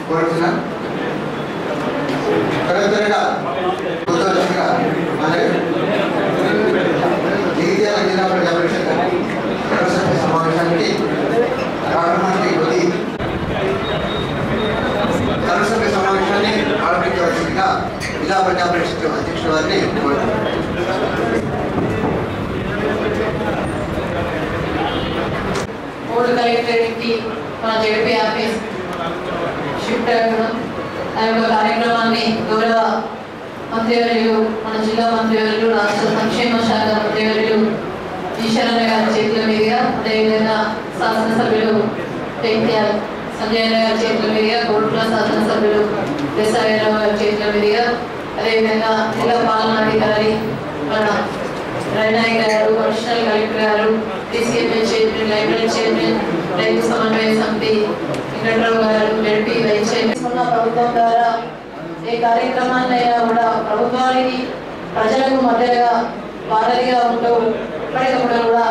కోరుతున్నాను త్వర త్వరగా కూర్చోవలసిందిగా అలాగే జగిత్యాల జిల్లా ప్రజా పరిషత్ సర్వసభ్య సమావేశానికి రావడానికి కొద్ది సర్వసభ్య సమావేశాన్ని ఆరంభించవలసిందిగా జిల్లా ప్రజా పరిషత్ అధ్యక్షుల వారిని కోరుతున్నాను మూడు కలెక్టరేట్కి మన జడిపి ఆఫీస్ షిఫ్ట్ అవ్వడం ఆ యొక్క కార్యక్రమాన్ని గౌరవ మంత్రివర్యులు మన జిల్లా మంత్రివర్యులు రాష్ట్ర సంక్షేమ శాఖ మంత్రివర్యులు ఈశ్వరన్న గారి చేతుల మీదుగా అదేవిధంగా శాసనసభ్యులు జైత్యాల్ సంజయ్ అన్న గారి చేతుల మీదుగా కోరుట్ల శాసనసభ్యులు దేశాయరావు గారి చేతుల మీదుగా అదేవిధంగా జిల్లా పాలనాధికారి మన రైనాయక్ గారు అడిషనల్ కలెక్టర్ గారు డిసిఎంఏ చైర్మన్ లైబ్రరీ చైర్మన్ రైతు సమన్వయ సమితి వెంకట్రావు గారు జడ్పీ వైస్ చైర్మన్ ఉన్న ప్రభుత్వం ద్వారా ఏ కార్యక్రమాన్నైనా కూడా ప్రభుత్వానికి ప్రజలకు మధ్యగా వారధిగా ఉంటూ ఎప్పటికప్పుడు కూడా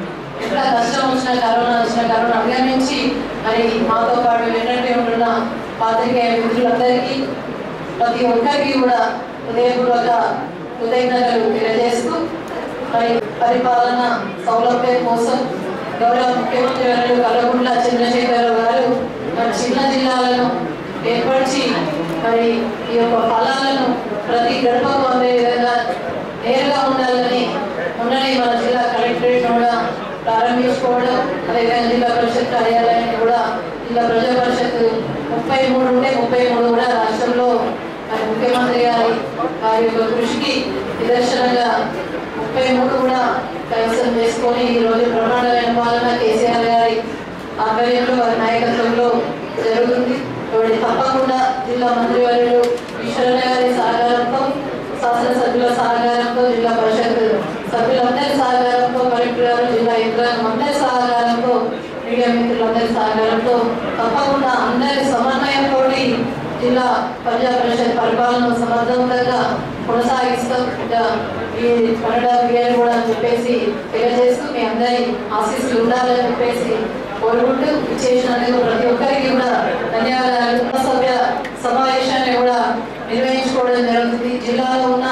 ఎంత కష్టం వచ్చినా కరోనా వచ్చినా కరోనా అభిగమించి మరి మాతో పాటు వెంటనే ఉంటున్న పాత్రికేయ మిత్రులందరికీ ప్రతి ఒక్కరికి కూడా హృదయపూర్వక కృతజ్ఞతలు తెలియజేస్తూ మరి పరిపాలన సౌలభ్యం కోసం గౌరవ ముఖ్యమంత్రి గారు కల్వకుంట్ల చంద్రశేఖరరావు గారు మరి చిన్న జిల్లాలను ఏర్పరిచి మరి ఈ యొక్క ఫలాలను ప్రతి గడపకు అందే విధంగా నేరుగా ఉండాలని మొన్ననే మన జిల్లా కలెక్టరేట్ కూడా ప్రారంభించుకోవడం అదేవిధంగా జిల్లా పరిషత్ కార్యాలయాన్ని కూడా జిల్లా ప్రజా పరిషత్ ముప్పై మూడు ఉంటే ముప్పై మూడు కూడా రాష్ట్రంలో మరి ముఖ్యమంత్రి గారి వారి యొక్క కృషికి నిదర్శనంగా ముప్పై మూడు కూడా కైవసం చేసుకొని ఈ రోజు బ్రహ్మాండమైన పాలన కేసీఆర్ గారి ఆధ్వర్యంలో వారి నాయకత్వంలో జరుగుతుంది కాబట్టి తప్పకుండా జిల్లా మంత్రివర్యులు ఈశ్వరన్న గారి సహకారంతో శాసనసభ్యుల సహకారంతో జిల్లా పరిషత్ సభ్యులందరి సహకారంతో కలెక్టర్ గారు జిల్లా యంత్రాంగం అందరి సహకారంతో మీడియా మిత్రులందరి సహకారంతో తప్పకుండా అందరి సమన్వయంతో జిల్లా ప్రజా పరిషత్ పరిపాలన సమర్థవంతంగా కొనసాగిస్తాం ఇంకా ఈ కన్నడ పీరియడ్ కూడా అని చెప్పేసి తెలియజేస్తూ మీ అందరి ఆశీస్సులు ఉండాలని చెప్పేసి కోరుకుంటూ ఇచ్చేసినందుకు ప్రతి ఒక్కరికి కూడా ధన్యవాదాలు సభ్య సమావేశాన్ని కూడా నిర్వహించుకోవడం జరుగుతుంది జిల్లాలో ఉన్న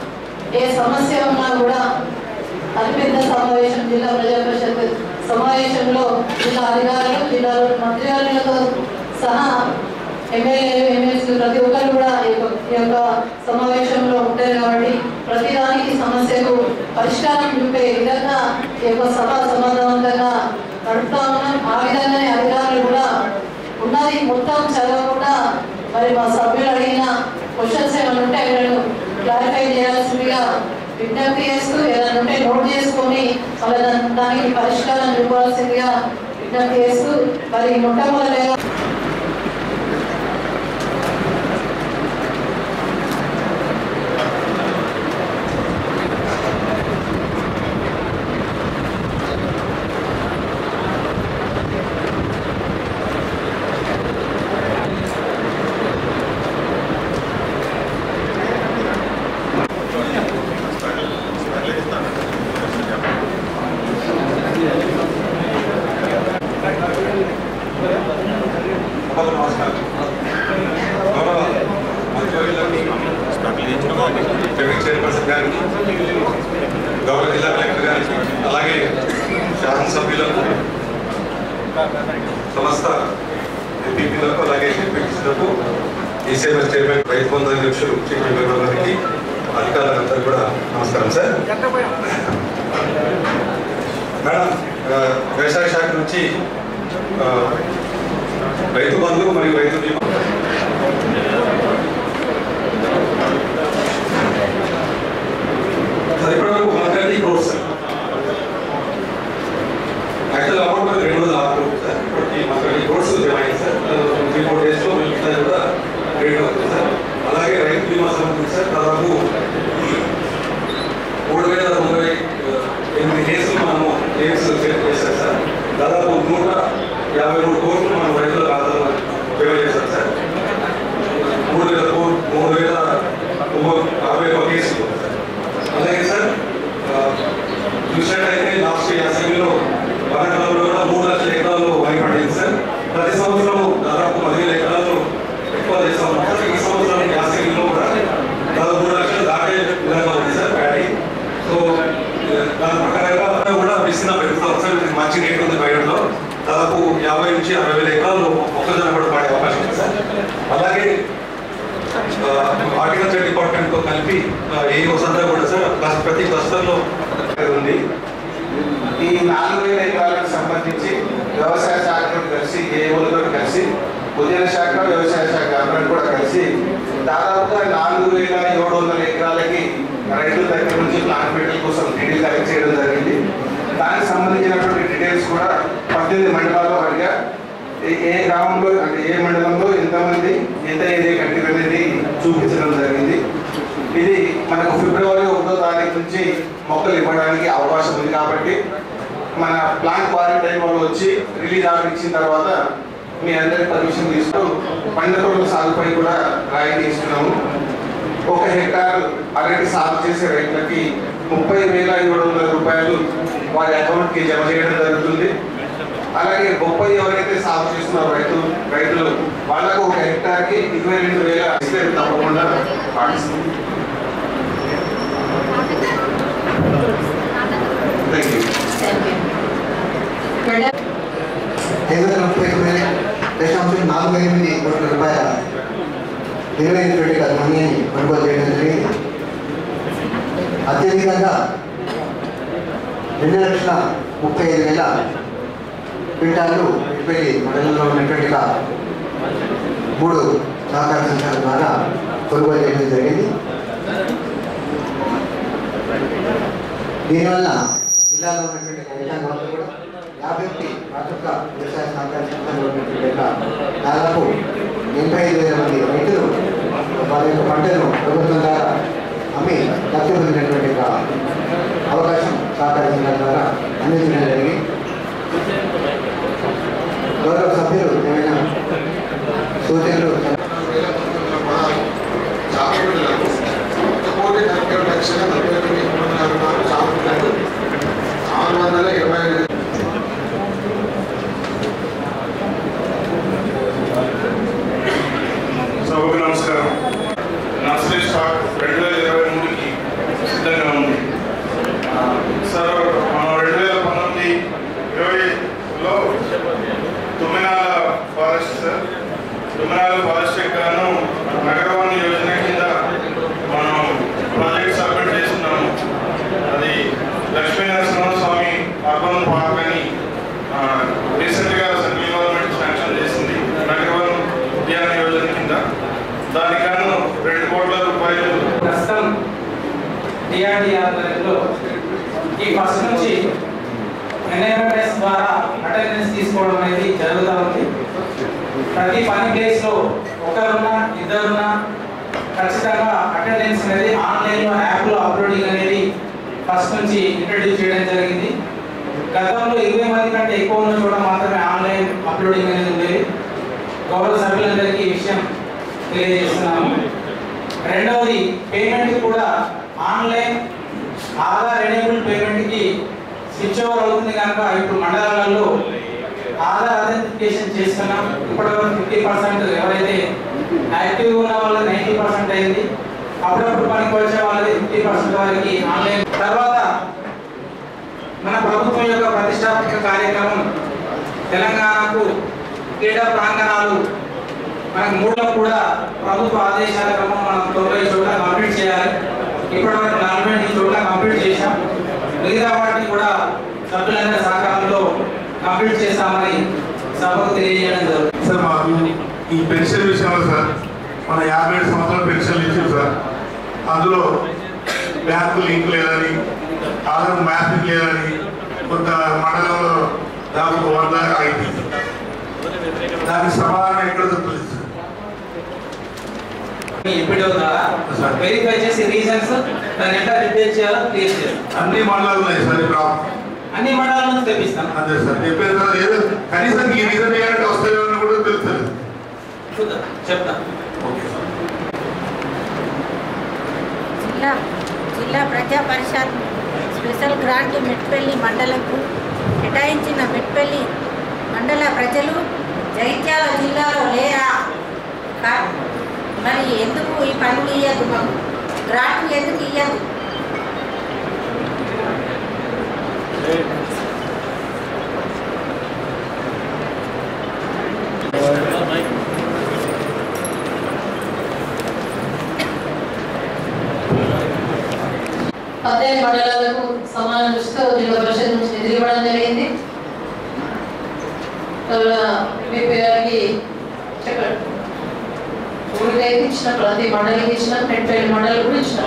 ఏ సమస్య ఉన్నా కూడా అతిపెద్ద సమావేశం జిల్లా ప్రజా పరిషత్ సమావేశంలో జిల్లా అధికారులు జిల్లాలో మంత్రివర్యులతో సహా ఎమ్మెల్యేలు ఎమ్మెల్సీలు ప్రతి ఒక్కరు కూడా ఈ యొక్క ఈ యొక్క సమావేశంలో ఉంటారు కాబట్టి ప్రతి దానికి సమస్యకు పరిష్కారం చూపే విధంగా ఈ యొక్క సభ సమర్థవంతంగా నడుపుతా ఉన్నాం ఆ విధంగానే అధికారులు కూడా ఉన్నది మొత్తం చదవకుండా మరి మా సభ్యులు అడిగిన క్వశ్చన్స్ ఏమైనా ఉంటే వీళ్ళను క్లారిఫై చేయాల్సిందిగా విజ్ఞప్తి చేస్తూ ఏదైనా ఉంటే నోట్ చేసుకొని మళ్ళీ దాని- దానికి పరిష్కారం చూపాల్సిందిగా విజ్ఞప్తి చేస్తూ మరి మొట్టమొదటిగా సభకు నమస్కారం గౌరవ మంత్రివర్యులకి జగన్ చైర్పర్సన్ గారికి గౌరవ జిల్లా కలెక్టర్ గారికి అలాగే శాసనసభ్యులకు సమస్త ఎంపీపీలకు అలాగే ఎంపీటీసీలకు ఈసీఎంఎస్ చైర్మన్ రైతు బంధు అధ్యక్షులు చీఫ్ మెంబర్ గారికి అధికారులందరూ కూడా నమస్కారం సార్ మేడం ఆ, వ్యవసాయ శాఖ నుంచి ఆ, రైతు బంధు మరియు రైతు బీమా సార్ ఇప్పటివరకు one thirty crores sir actual amount మనకి రెండు వందల ఆరు క్రోర్స్ సార్ ఇప్పటికి వన్ థర్టీ క్రోర్స్ జమ అయింది సార్ త్రీ ఫోర్ డేస్లో మిగతా కూడా రేట్ అవుతుంది సార్ అలాగే రైతు బీమా సంబంధించి సార్ దాదాపు మూడు వేల తొంభై ఎనిమిది కేసులు మనము కేసు చేశారు సార్ దాదాపు నూట యాభై మూడు కోట్లు మనం రైతుల ఖాతాలో ఉపయోగ చేశారు తో కలిపి ఏ వసంతా కూడా సార్ క్లస్- ప్రతి క్లస్టర్లో ఉంది ఈ నాలుగు వేల ఎకరాలకు సంబంధించి వ్యవసాయ శాఖతో కలిసి ఏఓలతో కలిసి ఉద్యాన శాఖ వ్యవసాయ శాఖ అందరం కూడా కలిసి దాదాపుగా నాలుగు వేల ఏడు వందల ఎకరాలకి రైతుల దగ్గర నుంచి ప్లాంట్ మెటీరియల్ కోసం డీటెయిల్ కలెక్ట్ చేయడం జరిగింది దానికి సంబంధించినటువంటి డీటెయిల్స్ కూడా పద్దెనిమిది మండలాల్లో అడిగా ఏ- ఏ గ్రామంలో అంటే ఏ మండలంలో ఎంతమంది ఎంత ఏరియా కట్టిరు అనేది చూపించడం జరిగింది ఇది మనకు ఫిబ్రవరి ఒకటో తారీఖు నుంచి మొక్కలు ఇవ్వడానికి అవకాశం ఉంది కాబట్టి మన ప్లాంట్ క్వారంటైన్ వాళ్ళు వచ్చి రిలీజ్ ఆర్డర్ ఇచ్చిన తర్వాత మీ అందరి పర్మిషన్ తీసుకు పండ్ల తోటల సాగుపై కూడా రాయితీ ఇస్తున్నాము ఒక హెక్టార్ అరటి సాగు చేసే రైతులకి ముప్పై వేల ఏడు వందల రూపాయలు వారి అకౌంట్కి జమ చేయడం జరుగుతుంది అలాగే బొప్పాయి ఎవరైతే సాగు చేస్తున్నారో రైతు రైతులు వాళ్ళకు ఒక హెక్టార్కి ఇరవై రెండు వేల ఇస్తే తప్పకుండా పాటిస్తుంది thank you thank you madam ఐదు వందల ముప్పై తొమ్మిది దశాంశం నాలుగు ఎనిమిది కోట్ల రూపాయల ఇరవై ఎనిమిది ధాన్యాన్ని కొనుగోలు చేయడం జరిగింది అత్యధికంగా రెండు లక్షల ముప్పై ఐదు వేల క్వింటాలు ఇప్పటి మండలంలో ఉన్నటువంటిగా మూడు సహకార సంఘాల ద్వారా కొనుగోలు చేయడం జరిగింది దీనివల్ల జిల్లాలో ఉన్నటువంటి రైతాంగం అంతా కూడా యాభై ఒకటి ప్రాథమిక వ్యవసాయ సహకార సంఘాలు ఉన్నటువంటి యొక్క దాదాపు ఎనభై ఐదు వేల మంది రైతులు వాళ్ళ యొక్క పంటను ప్రభుత్వం ద్వారా అమ్మి లబ్ధి పొందినటువంటి యొక్క అవకాశం సహకార సంఘాల ద్వారా అందించడం జరిగింది గౌరవ సభ్యులు ఏమైనా సూచనలు ఆరు వందల ఇరవై ఐదు సభకు నమస్కారం నర్సరీ స్టాక్ రెండు వేల ఇరవై మూడుకి సిద్ధంగా ఉంది ఆ, సార్ మనం రెండు వేల పంతొమ్మిది ఇరవైలో Tumminala forest sir Tumminala forest గాను నగరవాణి యోజన కింద మనం ప్రాజెక్ట్ సబ్మిట్ చేస్తున్నాము అది లక్ష్మీనరసింహ స్వామి అర్బన్ పార్క్ అని ఆ, రీసెంట్గా సెంట్రల్ గవర్నమెంట్ శాంక్షన్ చేసింది నగరవన్ ఉద్యాన యోజన కింద దానికను రెండు కోట్ల రూపాయలు ప్రస్తుతం డిఆర్డి ఆధ్వర్యంలో ఈ ఫస్ట్ నుంచి ఎన్ఐఎంఎస్ ద్వారా అటెండెన్స్ తీసుకోవడం అనేది జరుగుతూ ఉంది ప్రతి పని ప్లేస్లో ఒకరున్నా ఇద్దరున్నా ఖచ్చితంగా అటెండెన్స్ అనేది ఆన్లైన్లో యాప్లో అప్లోడింగ్ అనేది ఫస్ట్ నుంచి ఇంట్రడ్యూస్ చేయడం జరిగింది గతంలో ఇరవై మంది కంటే ఎక్కువ ఉన్న చోట మాత్రమే ఆన్లైన్ అప్లోడింగ్ అనేది ఉండేది గౌరవ సభ్యులందరికీ ఈ విషయం తెలియజేస్తున్నాము రెండవది పేమెంట్ కూడా ఆన్లైన్ ఆధార్ ఎనేబుల్ పేమెంట్కి స్విచ్ ఓవర్ అవుతుంది కనుక ఇప్పుడు మండలాలలో ఆధార్ అథెంటికేషన్ చేస్తున్నాం ఇప్పటివరకు ఫిఫ్టీ పర్సెంట్ ఎవరైతే యాక్టివ్గా ఉన్న వాళ్ళు నైంటీ పర్సెంట్ అయింది అప్పుడప్పుడు పనికి వచ్చే వాళ్ళది ఫిఫ్టీ పర్సెంట్ వారికి ఆన్లైన్ తర్వాత మన ప్రభుత్వం యొక్క ప్రతిష్టాత్మక కార్యక్రమం తెలంగాణకు క్రీడా ప్రాంగణాలు మనకు మూడులో కూడా ప్రభుత్వ ఆదేశాల క్రమం మనం తొంభై చోట్ల కంప్లీట్ చేయాలి ఇప్పటివరకు నలభై ఎనిమిది చోట్ల కంప్లీట్ చేశాం మిగతా వాటిని కూడా సభ్యులందరి సహకారంలో కంప్లీట్ చేస్తామని సభకు తెలియజేయడం జరుగుతుంది సార్ మాకు ఈ పెన్షన్ విషయంలో సార్ మన యాభై ఏడు సంవత్సరాల పెన్షన్లు ఇచ్చారు సార్ అందులో బ్యాంకు లింక్ లేదని ఆధార్ మ్యాపింగ్ లేదని కొంత మండలంలో దాదాపు వంద అయింది దానికి సమాధానం ఎక్కడ దొరుకుతుంది సార్ ఎంపీడీఓ ద్వారా వెరిఫై చేసి రీజన్స్ దాన్ని ఎట్లా రిపేర్ చేయాలో క్లియర్ చేస్తాం అన్ని మండలాలు ఉన్నాయి సార్ ఇప్పుడు అన్ని మండలాల నుంచి తెప్పిస్తాం అంతే సార్ చెప్పారు సార్ ఏదో కనీసం ఈ రీజన్ ఏంటంటే వస్తాయో అని కూడా తెలుస్తుంది చూద్దాం చెప్తాం ఓకే సార్ జిల్లా జిల్లా ప్రజా పరిషత్ స్పెషల్ గ్రాంట్ మెట్పల్లి మండలంకు కేటాయించిన మెట్పల్లి మండల ప్రజలు జైత్యాల జిల్లాలో లేరా కా- మరి ఎందుకు ఈ పనులు ఇయ్యదు మాకు గ్రాంట్ ఎందుకు ఇయ్యదు పద్దెనిమిది మండలాలకు సమాన దృష్టితో జిల్లా పరిషత్ నుంచి నిధులు ఇవ్వడం జరిగింది మీ గారికి చెప్పండి ఊరికైతే ఇచ్చిన ప్రతి మండలికి ఇచ్చిన పెట్టుబడి మండలి కూడా ఇచ్చిన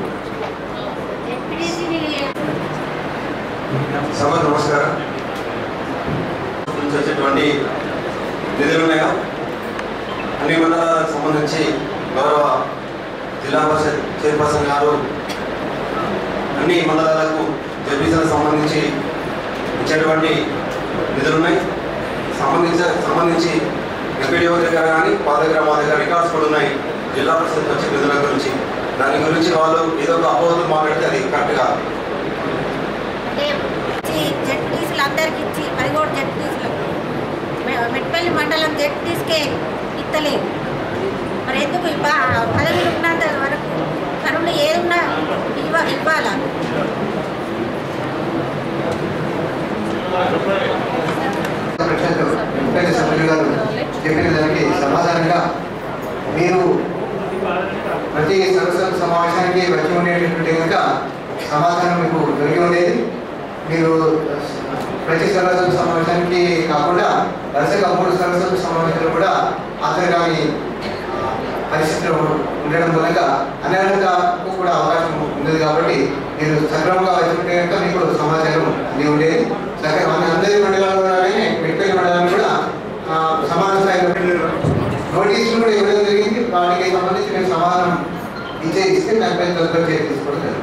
సభ నమస్కారం నుంచి వచ్చేటువంటి నిధులు ఉన్నాయో అన్ని మండలాలకు సంబంధించి గౌరవ జిల్లా పరిషత్ చైర్పర్సన్ గారు అన్ని మండలాలకు జడ్పీసీలకు సంబంధించి ఇచ్చేటువంటి నిధులు ఉన్నాయి సంబంధించి సంబంధించి ఎంపీడీఓ దగ్గర కానీ వాళ్ళ దగ్గర మా దగ్గర రికార్డ్స్ కూడా ఉన్నాయి జిల్లా పరిషత్ వచ్చే నిధుల గురించి దాని గురించి వాళ్ళు ఏదో ఒక అపోహలు మాట్లాడితే అది కరెక్ట్ కాదు అంటే ఇచ్చి జడ్పీసులు అందరికి ఇచ్చి పదిహేడు జడ్పీసులు మెట్పల్లి మండలం జడ్పీస్కే ఇత్తలేదు మరి ఎందుకు ఇవ్వ పదవులు ఉన్నంత వరకు పనులు ఏదున్నా ఇవ్వ ఇవ్వాలా పరిషత్ వెంకట సభ్యులు గారు చెప్పిన దానికి సమాధానంగా మీరు ప్రతి సదస్సు సమావేశానికి వచ్చి ఉండేటటువంటి కనుక సమాధానం మీకు దొరికి ఉండేది మీరు ప్రతి సదస్సు సమావేశానికి కాకుండా వరుసగా మూడు సదస్సు సమావేశాలు కూడా హాజరుగాని పరిస్థితులు ఉండడం మూలంగా అనర్హతకు కూడా అవకాశం ఉంది కాబట్టి మీరు సక్రమంగా వచ్చి ఉంటే కనుక మీకు సమాచారం అంది ఉండేది సక్రమ అందరి మండలాలు రాగానే మెట్పల్లి మండలం కూడా ఆ, సమాన స్థాయిలో నోటీసులు కూడా ఇవ్వడం జరిగింది వాటికి సంబంధించి నేను సమాధానం ఇచ్చే ఇస్తే దానిపై తదుపరి చర్య తీసుకోవడం జరిగింది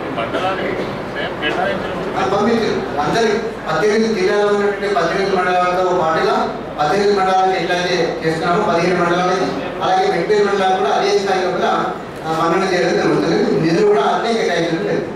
అది పంపించారు అందరి పద్దెనిమిది జిల్లాలో ఉన్నటువంటి పద్దెనిమిది మండలాలతో పాటుగా పద్దెనిమిది మండలాలకు ఎట్లయితే చేస్తున్నామో పదిహేను మండలాలకి అలాగే వెంకటేశ్వర మండలాలు కూడా అదే స్థాయిలో కూడా ఆ, మన్నన చేయడం జరుగుతుంది నిధులు కూడా అట్లే కేటాయించడం జరుగుతుంది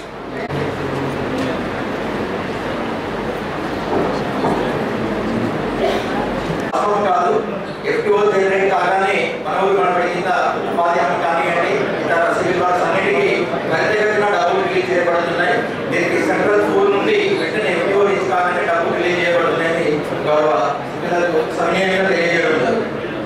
వాస్తవం కాదు ఎఫ్టీఓ జనరేట్ కాగానే మన ఊరు మన కింద ఉపాధి హామీ కానివ్వండి ఇతర సివిల్ వర్క్స్ అన్నిటికీ గరితగట్టిన డబ్బులు రిలీజ్ చేయబడుతున్నాయి దీనికి సెంట్రల్ స్కూల్ నుండి వెంటనే ఎఫ్టీఓ నుంచి కాగానే డబ్బులు రిలీజ్ చేయబడుతున్నాయని గౌరవ పిల్లలకు సమయంగా తెలియజేయడం జరుగుతుంది.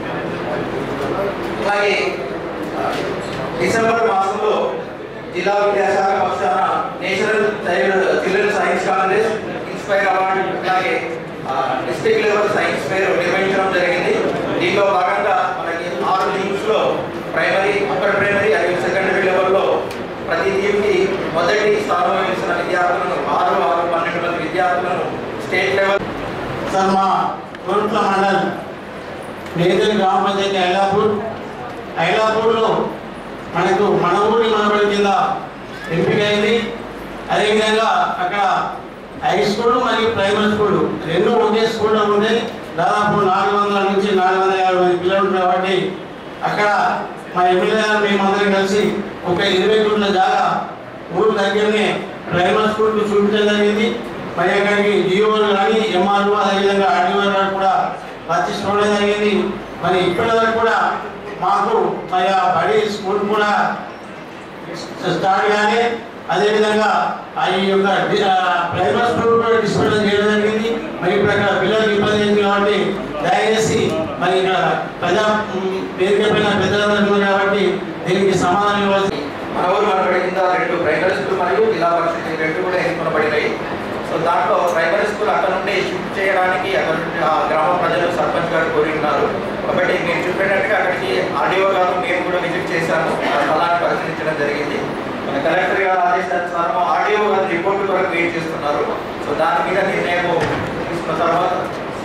అలాగే ఆ, డిసెంబర్ మాసంలో జిల్లా విద్యాశాఖ పక్షాన national child children science congress inspire award అలాగే డిస్ట్రిక్ట్ లెవెల్ సైన్స్ ఫేర్ నిర్వహించడం జరిగింది దీనిలో భాగంగా మనకి ఆరు టీమ్స్ లో ప్రైమరీ అప్పర్ ప్రైమరీ మరియు సెకండరీ లెవెల్లో ప్రతి టీంకి మొదటి స్థానం వహించిన విద్యార్థులను ఆరు ఆరు పన్నెండు మంది విద్యార్థులను స్టేట్ లెవెల్ సార్ మా కోరుట్ల మండల్ నేతలు గ్రామ పంచాయతీ ఐలాపూర్ ఐలాపూర్లో మనకు మన ఊరి మనబడి కింద ఎంపికైంది అదేవిధంగా అక్కడ హై స్కూల్ మరియు ప్రైమరీ స్కూల్ రెండు ఒకే స్కూల్లో ఉండే దాదాపు నాలుగు వందల నుంచి నాలుగు వందల యాభై మంది పిల్లలు ఉంటారు కాబట్టి అక్కడ మా ఎమ్మెల్యే గారు మేమందరం కలిసి ఒక ఇరవై కోట్ల జాగా ఊరు దగ్గరనే ప్రైమరీ స్కూల్కి చూపించడం జరిగింది మరి అక్కడికి డిఓలు కానీ ఎంఆర్ఓ అదేవిధంగా ఆర్డీఓ గారు కూడా వచ్చి చూడడం జరిగింది మరి ఇప్పటి వరకు కూడా మాకు మరి ఆ బడి స్కూల్ కూడా స్టార్ట్ కానీ అదేవిధంగా ఆ ఈ యొక్క డి- ఆ ప్రైమరీ స్కూల్ కూడా డిస్పెండ్ చేయడం జరిగింది మరి ఇప్పుడు అక్కడ పిల్లలకు ఇబ్బంది అయింది కాబట్టి దయచేసి మరి ఇక్కడ ప్రజా ఉమ్, వేదిక పైన పెద్దలందరూ ఉన్నారు కాబట్టి దీనికి సమాధానం ఇవ్వాల్సి మన ఊరు మనబడి కింద రెండు ప్రైమరీ స్కూల్ మరియు జిల్లా పరిషత్ ఈ రెండు కూడా ఎన్నుకొనబడినాయి సో దాంట్లో ప్రైమరీ స్కూల్ అక్కడ నుండి షిఫ్ట్ చేయడానికి అక్కడ నుండి ఆ గ్రామ ప్రజలు సర్పంచ్ గారు కోరి ఉన్నారు కాబట్టి మీరు చెప్పినట్టుగా అక్కడికి ఆర్డీఓ గారు మేము కూడా విజిట్ చేశాము ఆ స్థలాన్ని పరిశీలించడం జరిగింది మన కలెక్టర్ గారు ఆదేశానుసారం ఆర్డీఓ గారు రిపోర్ట్ కొరకు వెయిట్ చేస్తున్నారు సో దాని మీద నిర్ణయం తీసుకున్న తర్వాత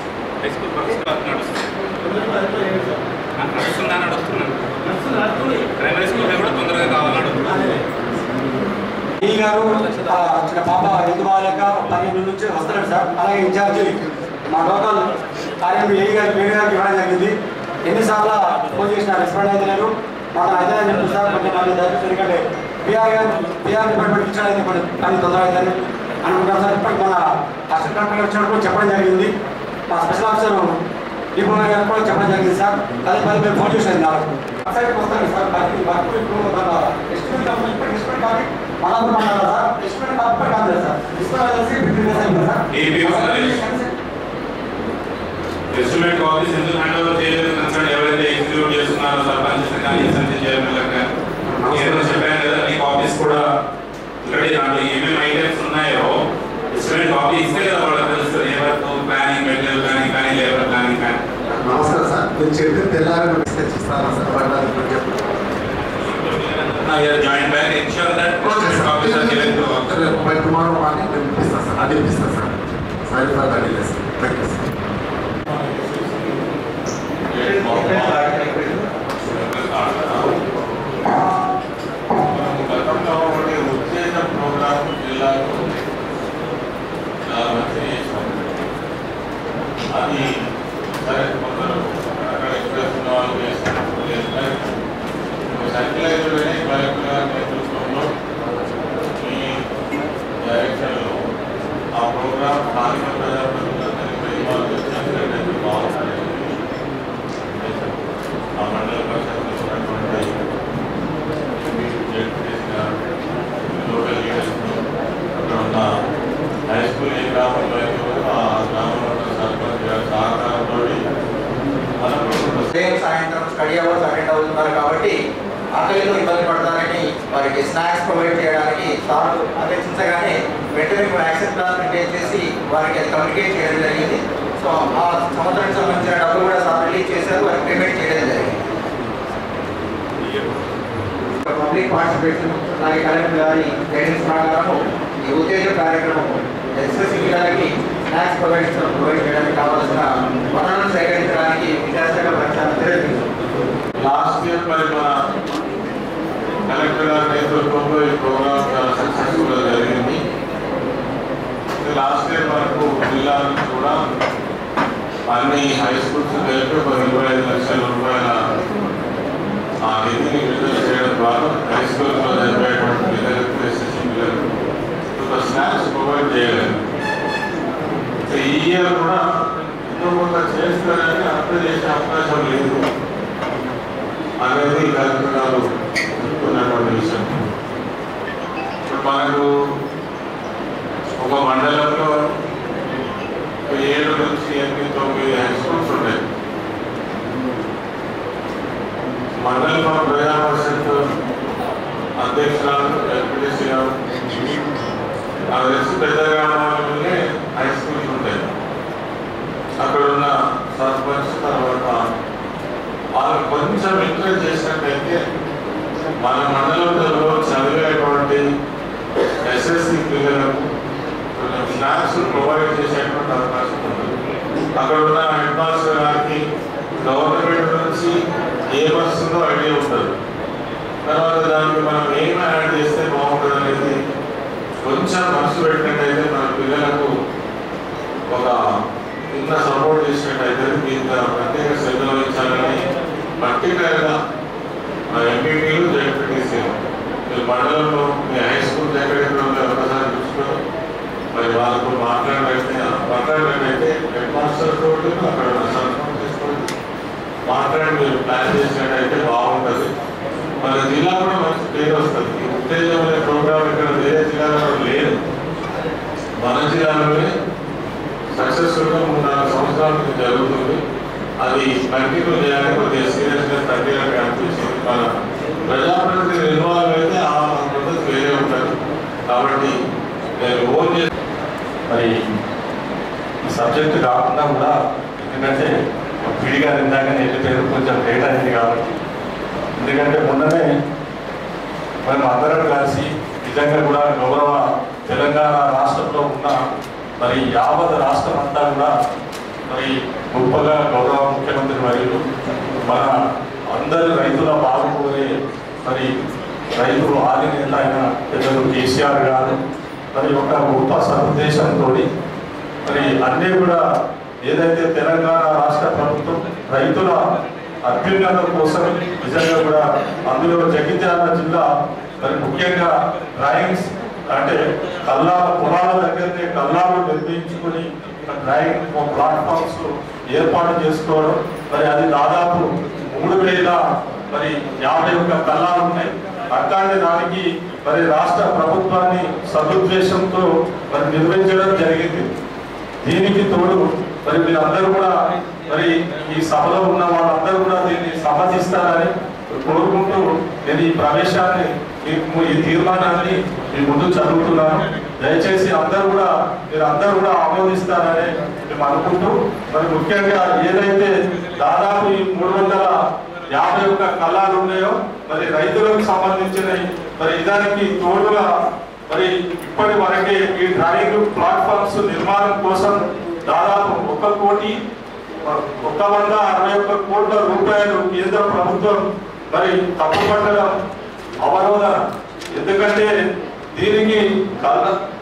నడుస్తుందని అడుగుతున్నాను ప్రైమరీ స్కూల్ కూడా తొందరగా కావాలని అడుగుతున్నాను ఈ గారు ఆ, ఇక్కడ పాప ఎందుకు బాగాలేక పన్నెండు నుంచి వస్తున్నాడు సార్ అలాగే ఇన్ఛార్జి మా లోకల్ కార్యం ఏ గారు వేరే గారికి ఇవ్వడం జరిగింది ఎన్నిసార్లు ఫోన్ చేసిన రెస్పాండ్ అయితే నేను మాకు అయితే అని చెప్పి సార్ కొంచెం నాకు దయచేసి ఎందుకంటే పిఆర్ గారు పిఆర్ డిపార్ట్మెంట్ ఇచ్చాడు అయితే ఇప్పుడు కానీ తొందర అవుతుంది అనుకుంటాం సార్ ఇప్పటికి మన అసిస్టెంట్ కలెక్టర్ వచ్చినప్పుడు చెప్పడం జరిగింది మా స్పెషల్ ఆఫీసర్ డిప్లొమా గారు కూడా చెప్పడం జరిగింది సార్ అదే పది మేము ఫోన్ చేసేది నాకు సైడ్కి వస్తాను సార్ బాకీ వర్క్ ఇప్పుడు మన ఎస్టిమేట్ కంపెనీ ఇప్పుడు ఎస్టిమేట్ కాపీ మన ఊరు మండలం సార్ ఎస్టిమేట్ కాపీ ఇప్పుడు కాదు సార్ ఎస్టిమేట్ కలిసి ఫిఫ్టీన్ డేస్ అయింది సార్ ఏపీ ఉన్నది. ఎస్టిమేట్ కాపీస్ ఎందుకు హ్యాండ్ ఓవర్ చేయలేదు కన్సర్న్ ఎవరైతే ఎగ్జిక్యూట్ చేస్తున్నారో సర్పంచ్ కానీ ఎస్ఎంసీ చైర్మన్ లెక్క ఏదో చెప్పాను కదా ఈ కాపీస్ కూడా ఇక్కడ దాంట్లో ఏమేమి ఐటమ్స్ ఉన్నాయో ఎస్టిమేట్ కాపీ ఇస్తే కదా వాళ్ళకి తెలుస్తుంది ఏ వర్క్ ప్లానింగ్ మెటీరియల్ ప్లానింగ్ కానీ లేబర్ ప్లానింగ్ కానీ నమస్కారం సార్ మీరు చెప్పిన తెల్లారి తెచ్చిస్తాను సార్ పడ్డారు ఇప్పుడు చెప్పండి joint bank insure that okay copies are given to sir రేపు బై టుమారో మార్నింగ్ నేను ఇప్పిస్తాను సార్ అది ఇప్పిస్తాను sir sorry for that illness thank you sir గతంలో ఒకటి ఉత్తేజ ప్రోగ్రామ్ జిల్లాకు చాలా మంచి చేసాం అది సరే కొందరు అక్కడ ఎక్స్ప్రెస్ ఉన్న వాళ్ళు చేస్తారు చేస్తారు సర్కిలైజర్ కలెక్టర్ గారి నేతృత్వంలో ఈ డైరెక్షన్లో ఆ ప్రోగ్రామ్ స్థానిక ప్రజాప్రతినిధులందరికీ ఇన్వాల్వ్ చేసినట్లయితే బాగుంటుంది ఆ మండల పరిషత్లో ఉన్నటువంటి మీరు చేసిన లోకల్ లీడర్స్ అక్కడ ఉన్న హై స్కూల్ ఏ గ్రామంలో అయితే ఉందో ఆ గ్రామంలో ఉన్న సర్పంచ్ గారి సహకారంతో మనకు ఉదయం సాయంత్రం స్టడీ అవర్స్ అటెండ్ అవుతున్నారు కాబట్టి ఆకలితో ఇబ్బంది పడతారని వారికి స్నాక్స్ ప్రొవైడ్ చేయడానికి సార్ ఆలోచించగానే వెంటనే మేము యాక్షన్ ప్లాన్ మెయింటైన్ చేసి వారికి అది కమ్యూనికేట్ చేయడం జరిగింది సో ఆ సంవత్సరానికి సంబంధించిన డబ్బులు కూడా సార్ రిలీజ్ చేశారు వారికి పేమెంట్ చేయడం జరిగింది పబ్లిక్ పార్టిసిపేషన్ అలాగే కలెక్టర్ గారి గైడెన్స్ ప్రకారం ఈ ఉత్తేజ కార్యక్రమం ఎస్ఎస్సి పిల్లలకి స్నాక్స్ ప్రొవైడ్ ప్రొవైడ్ చేయడానికి కావాల్సిన వనరులను సేకరించడానికి విద్యాశాఖ ప్రచారం జరిగింది లాస్ట్ ఇయర్ మరి మన కలెక్టర్ గారి నేతృత్వంలో ఈ ప్రోగ్రామ్ చాలా సక్సెస్ఫుల్ గా జరిగింది లాస్ట్ ఇయర్ మనకు జిల్లా నుంచి కూడా అన్ని హై స్కూల్స్ కలిపి ఒక ఇరవై ఐదు లక్షల రూపాయల ఆ నిధిని విడుదల చేయడం ద్వారా హై స్కూల్స్ లో చదివేటువంటి పిల్లలకు ఎస్ఎస్సీ పిల్లలకు ఒక స్నాక్స్ ప్రొవైడ్ చేయలేదు సో ఈ ఇయర్ కూడా ఎంతో కొంత చేస్తారని అర్థం చేసే అవకాశం లేదు అనేది కలెక్టర్ గారు చెప్తున్నటువంటి విషయం ఇప్పుడు మనకు ఒక మండలంలో ఒక ఏడు నుంచి ఎనిమిది తొమ్మిది హై స్కూల్స్ ఉంటాయి మండల మన ప్రజా పరిషత్ అధ్యక్షురాలు ఎంపీటీసీ గారు అది తెలిసి పెద్ద గ్రామాలలోనే హై స్కూల్స్ ఉంటాయి అక్కడ ఉన్న సర్పంచ్ తర్వాత వాళ్ళు కొంచెం ఎంకరేజ్ చేసినట్టయితే మన మండలంలో చదివేటువంటి ఎస్ఎస్సి పిల్లలకు కొంచెం స్నాక్స్ ప్రొవైడ్ చేసేటువంటి అవకాశం ఉంది అక్కడ ఉన్న హెడ్ మాస్టర్ గారికి గవర్నమెంట్ నుంచి ఏ వస్తుందో ఐడియా ఉంటుంది తర్వాత దానికి మనం ఏం యాడ్ చేస్తే బాగుంటుంది అనేది కొంచెం మనసు పెట్టినట్టయితే మన పిల్లలకు ఒక చిన్న సపోర్ట్ చేసినట్టయితే దీంట్లో ప్రత్యేక శ్రద్ధ వహించాలని పర్టికులర్గా మన ఎంపీటీలు జెడ్పీటీసీలు మీరు మండలంలో మీ హై స్కూల్ ఎక్కడెక్కడ ఉందో ఒకసారి చూసుకొని మరి వాళ్ళతో మాట్లాడినట్టే మాట్లాడినట్టయితే హెడ్ మాస్టర్ తోటి అక్కడ ఉన్న సర్పంచ్ తీసుకొని మాట్లాడి మీరు ప్లాన్ చేసినట్టయితే బాగుంటుంది మన జిల్లా కూడా మంచి పేరు వస్తుంది ఈ ఉత్తేజం అనే ప్రోగ్రామ్ ఇక్కడ వేరే జిల్లాలో లేదు మన జిల్లాలోనే సక్సెస్ఫుల్ గా మూడు నాలుగు సంవత్సరాల నుంచి జరుగుతుంది అది కంటిన్యూ చేయాలని కొద్దిగా సీరియస్ గా తగ్గేలాగా అనిపించింది మన ప్రజాప్రతినిధులు ఇన్వాల్వ్ అయితే ఆ పద్ధతి వేరే ఉంటుంది కాబట్టి నేను ఓన్ చేసి మరి ఈ సబ్జెక్ట్ కాకుండా కూడా ఎందుకంటే పిడి గారు ఇందాక నేను పేరు కొంచెం లేట్ అయింది కాబట్టి ఎందుకంటే మొన్ననే మనం అందరం కలిసి నిజంగా కూడా గౌరవ తెలంగాణ రాష్ట్రంలో ఉన్న మరి యావత్ రాష్ట్రం అంతా కూడా మరి గొప్పగా గౌరవ ముఖ్యమంత్రి వర్యులు మన అందరి రైతుల బాగుపోయే మరి రైతులు ఆదినేత అయిన పెద్దలు కేసీఆర్ గారు మరి ఒక గొప్ప సదుద్దేశంతో మరి అన్నీ కూడా ఏదైతే తెలంగాణ రాష్ట్ర ప్రభుత్వం రైతుల అభ్యున్నత కోసం నిజంగా కూడా అందులో జగిత్యాల జిల్లా మరి ముఖ్యంగా డ్రాయింగ్స్ అంటే కల్లాల పొలాల దగ్గరనే కల్లాలు నిర్మించుకుని డ్రాయింగ్ ప్లాట్ఫామ్స్ ఏర్పాటు చేసుకోవడం మరి అది దాదాపు మూడు వేల మరి యాభై ఒక్క కల్లాలు ఉన్నాయి అట్లాంటి దానికి మరి రాష్ట్ర ప్రభుత్వాన్ని సదుద్దేశంతో మరి నిర్వహించడం జరిగింది దీనికి తోడు మరి మీరందరూ కూడా మరి ఈ సభలో ఉన్న వాళ్ళందరూ కూడా దీన్ని సమర్థిస్తారని కోరుకుంటూ నేను ఈ ప్రవేశాన్ని ఈ- ఈ తీర్మానాన్ని మీ ముందు చదువుతున్నాను దయచేసి అందరూ కూడా మీరు అందరూ కూడా ఆమోదిస్తారని మేము అనుకుంటూ మరి ముఖ్యంగా ఏదైతే దాదాపు ఈ మూడు వందల యాభై ఒక్క కళాలు ఉన్నాయో మరి రైతులకు సంబంధించినవి మరి ఇదానికి తోడుగా మరి ఇప్పటి వరకే ఈ డ్రాయింగ్ ప్లాట్ఫామ్స్ నిర్మాణం కోసం దాదాపు ఒక కోటి ఒక వంద అరవై ఒక్క కోట్ల రూపాయలు కేంద్ర ప్రభుత్వం మరి తప్పుపట్టడం అవరోధన ఎందుకంటే దీనికి కళ్ళ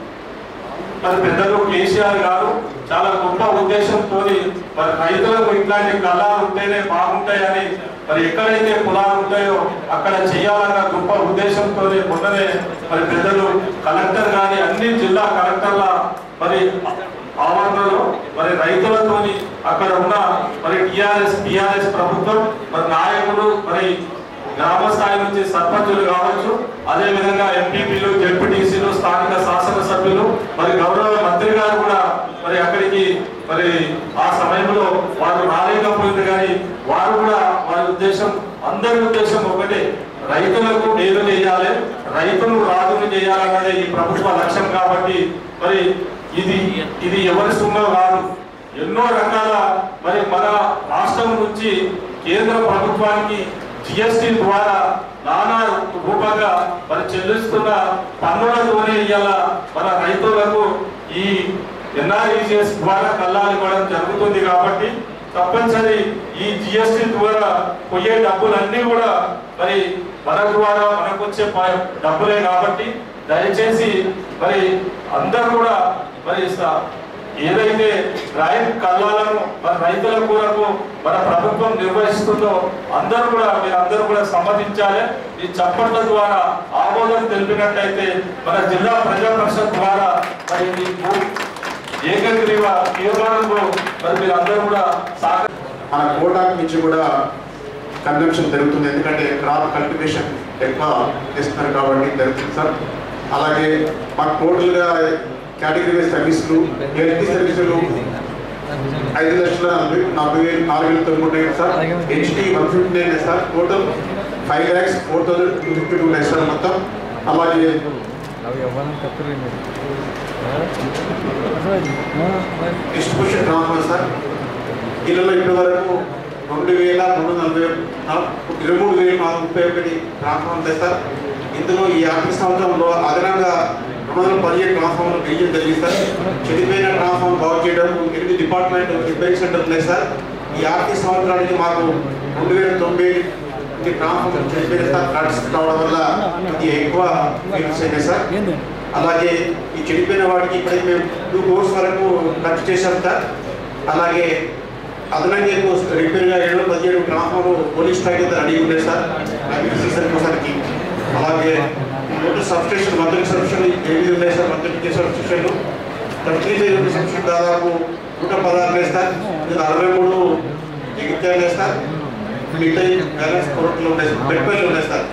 మరి పెద్దలు కేసీఆర్ గారు చాలా గొప్ప ఉద్దేశంతో మరి రైతులకు ఇట్లాంటి కళాలు ఉంటేనే బాగుంటాయని మరి ఎక్కడైతే పొలాలు ఉంటాయో అక్కడ చేయాలన్న గొప్ప ఉద్దేశంతో మొన్ననే మరి పెద్దలు కలెక్టర్ గాని అన్ని జిల్లా కలెక్టర్ల మరి ఆవరణలో మరి రైతులతోని అక్కడ ఉన్న మరి టిఆర్ఎస్ టిఆర్ఎస్ ప్రభుత్వం మరి నాయకులు మరి గ్రామ స్థాయి నుంచి సర్పంచులు కావచ్చు అదే విధంగా ఎంపీపీలు జెడ్పీటీసీలు స్థానిక శాసనసభ్యులు మరి గౌరవ మంత్రి గారు కూడా మరి అక్కడికి మరి ఆ సమయంలో వారు రాలేకపోయింది కానీ వారు కూడా వారి ఉద్దేశం అందరి ఉద్దేశం ఒకటే రైతులకు మేలు చేయాలి రైతును రాజును చేయాలన్నదే ఈ ప్రభుత్వ లక్ష్యం కాబట్టి మరి ఇది ఇది ఎవరి సొమ్ము కాదు ఎన్నో రకాల మరి మన రాష్ట్రం నుంచి కేంద్ర ప్రభుత్వానికి జిఎస్టి ద్వారా నానా రూపంగా మరి చెల్లిస్తున్న పన్నులతోనే ఇవాళ మన రైతులకు ఈ ఎన్ఆర్ఈజిఎస్ ద్వారా కల్లాలు ఇవ్వడం జరుగుతుంది కాబట్టి తప్పనిసరి ఈ జిఎస్టి ద్వారా పోయే డబ్బులన్నీ కూడా మరి మన ద్వారా మనకు వచ్చే ప- డబ్బులే కాబట్టి దయచేసి మరి అందరూ కూడా మరి స- ఏదైతే రైతు కళ్ళాలను మన రైతుల కొరకు మన ప్రభుత్వం నిర్వహిస్తుందో అందరూ కూడా మీరు అందరూ కూడా సమ్మతించాలి ఈ చప్పట్ల ద్వారా ఆమోదం తెలిపినట్టయితే మన జిల్లా ప్రజా పరిషత్ ద్వారా మరి ఈ భూ- ఏకగ్రీవ తీర్మానంలో మరి మీరు అందరూ కూడా సహక మన కోటాకు నుంచి కూడా కన్జంప్షన్ జరుగుతుంది ఎందుకంటే క్రాప్ కల్టివేషన్ ఎక్కువ చేస్తున్నారు కాబట్టి జరుగుతుంది సార్ అలాగే మాకు టోటల్గా కేటగిరీ సర్వీసులు ఎల్టీ సర్వీసులు ఐదు లక్షల నలభై నలభై వేలు నాలుగు వేలు తొమ్మిది ఉన్నాయి sir HD one fifty nine sir total five lakhs four thousand two fifty two ఉన్నాయి సార్ మొత్తం అలాగే డిస్ట్రిబ్యూషన్ ట్రాన్స్ఫర్ సార్ ఇళ్ళలో ఇప్పటి వరకు రెండు వేల రెండు వందల నలభై నల- ఇరవై మూడు వేల నాలుగు ముప్పై ఒకటి ట్రాన్స్ఫార్మర్ ఉంది సార్ ఇందులో ఈ ఆర్థిక సంవత్సరంలో అదనంగా రెండు వందల పదిహేడు ట్రాన్స్ఫార్మర్ వేయడం జరిగింది సార్ చెడిపోయిన ట్రాన్స్ఫార్మర్ బాగు చేయడం ఎనిమిది డిపార్ట్మెంట్ రిపేరింగ్ సెంటర్ ఉన్నాయి సార్ ఈ ఆర్థిక సంవత్సరానికి మాకు రెండు వేల తొంభై ఈ ట్రాన్స్ఫార్మర్ చెడిపోయిన సార్ ఫ్లడ్స్ రావడం వల్ల ఇది ఎక్కువ ఫీల్స్ అయినాయి సార్ అలాగే ఈ చెడిపోయిన వాటికి ఇప్పుడైతే మేము టూ కోర్స్ వరకు ఖర్చు చేశాం సార్ అలాగే అదనంగా ఎక్కువ రిపేర్గా ఏడు పదిహేడు ట్రాన్స్ఫార్మర్ పోలీస్ స్ట్రైక్ అయితే రెడీ ఉండే సార్ రబీ సీజన్ కోసానికి అలాగే టోటల్ సబ్స్టేషన్ మద్దతు సబ్స్టేషన్ ఎనిమిది ఉన్నాయి సార్ మద్దతు సబ్స్టేషన్లు థర్టీ సబ్స్టేషన్ దాదాపు నూట పదహారు ఉన్నాయి సార్ ఇది అరవై మూడు జగిత్యాలు ఉన్నాయి సార్ మిగతా బ్యాలెన్స్ కోర్టులు ఉన్నాయి సార్ పెట్టుబడులు ఉన్నాయి సార్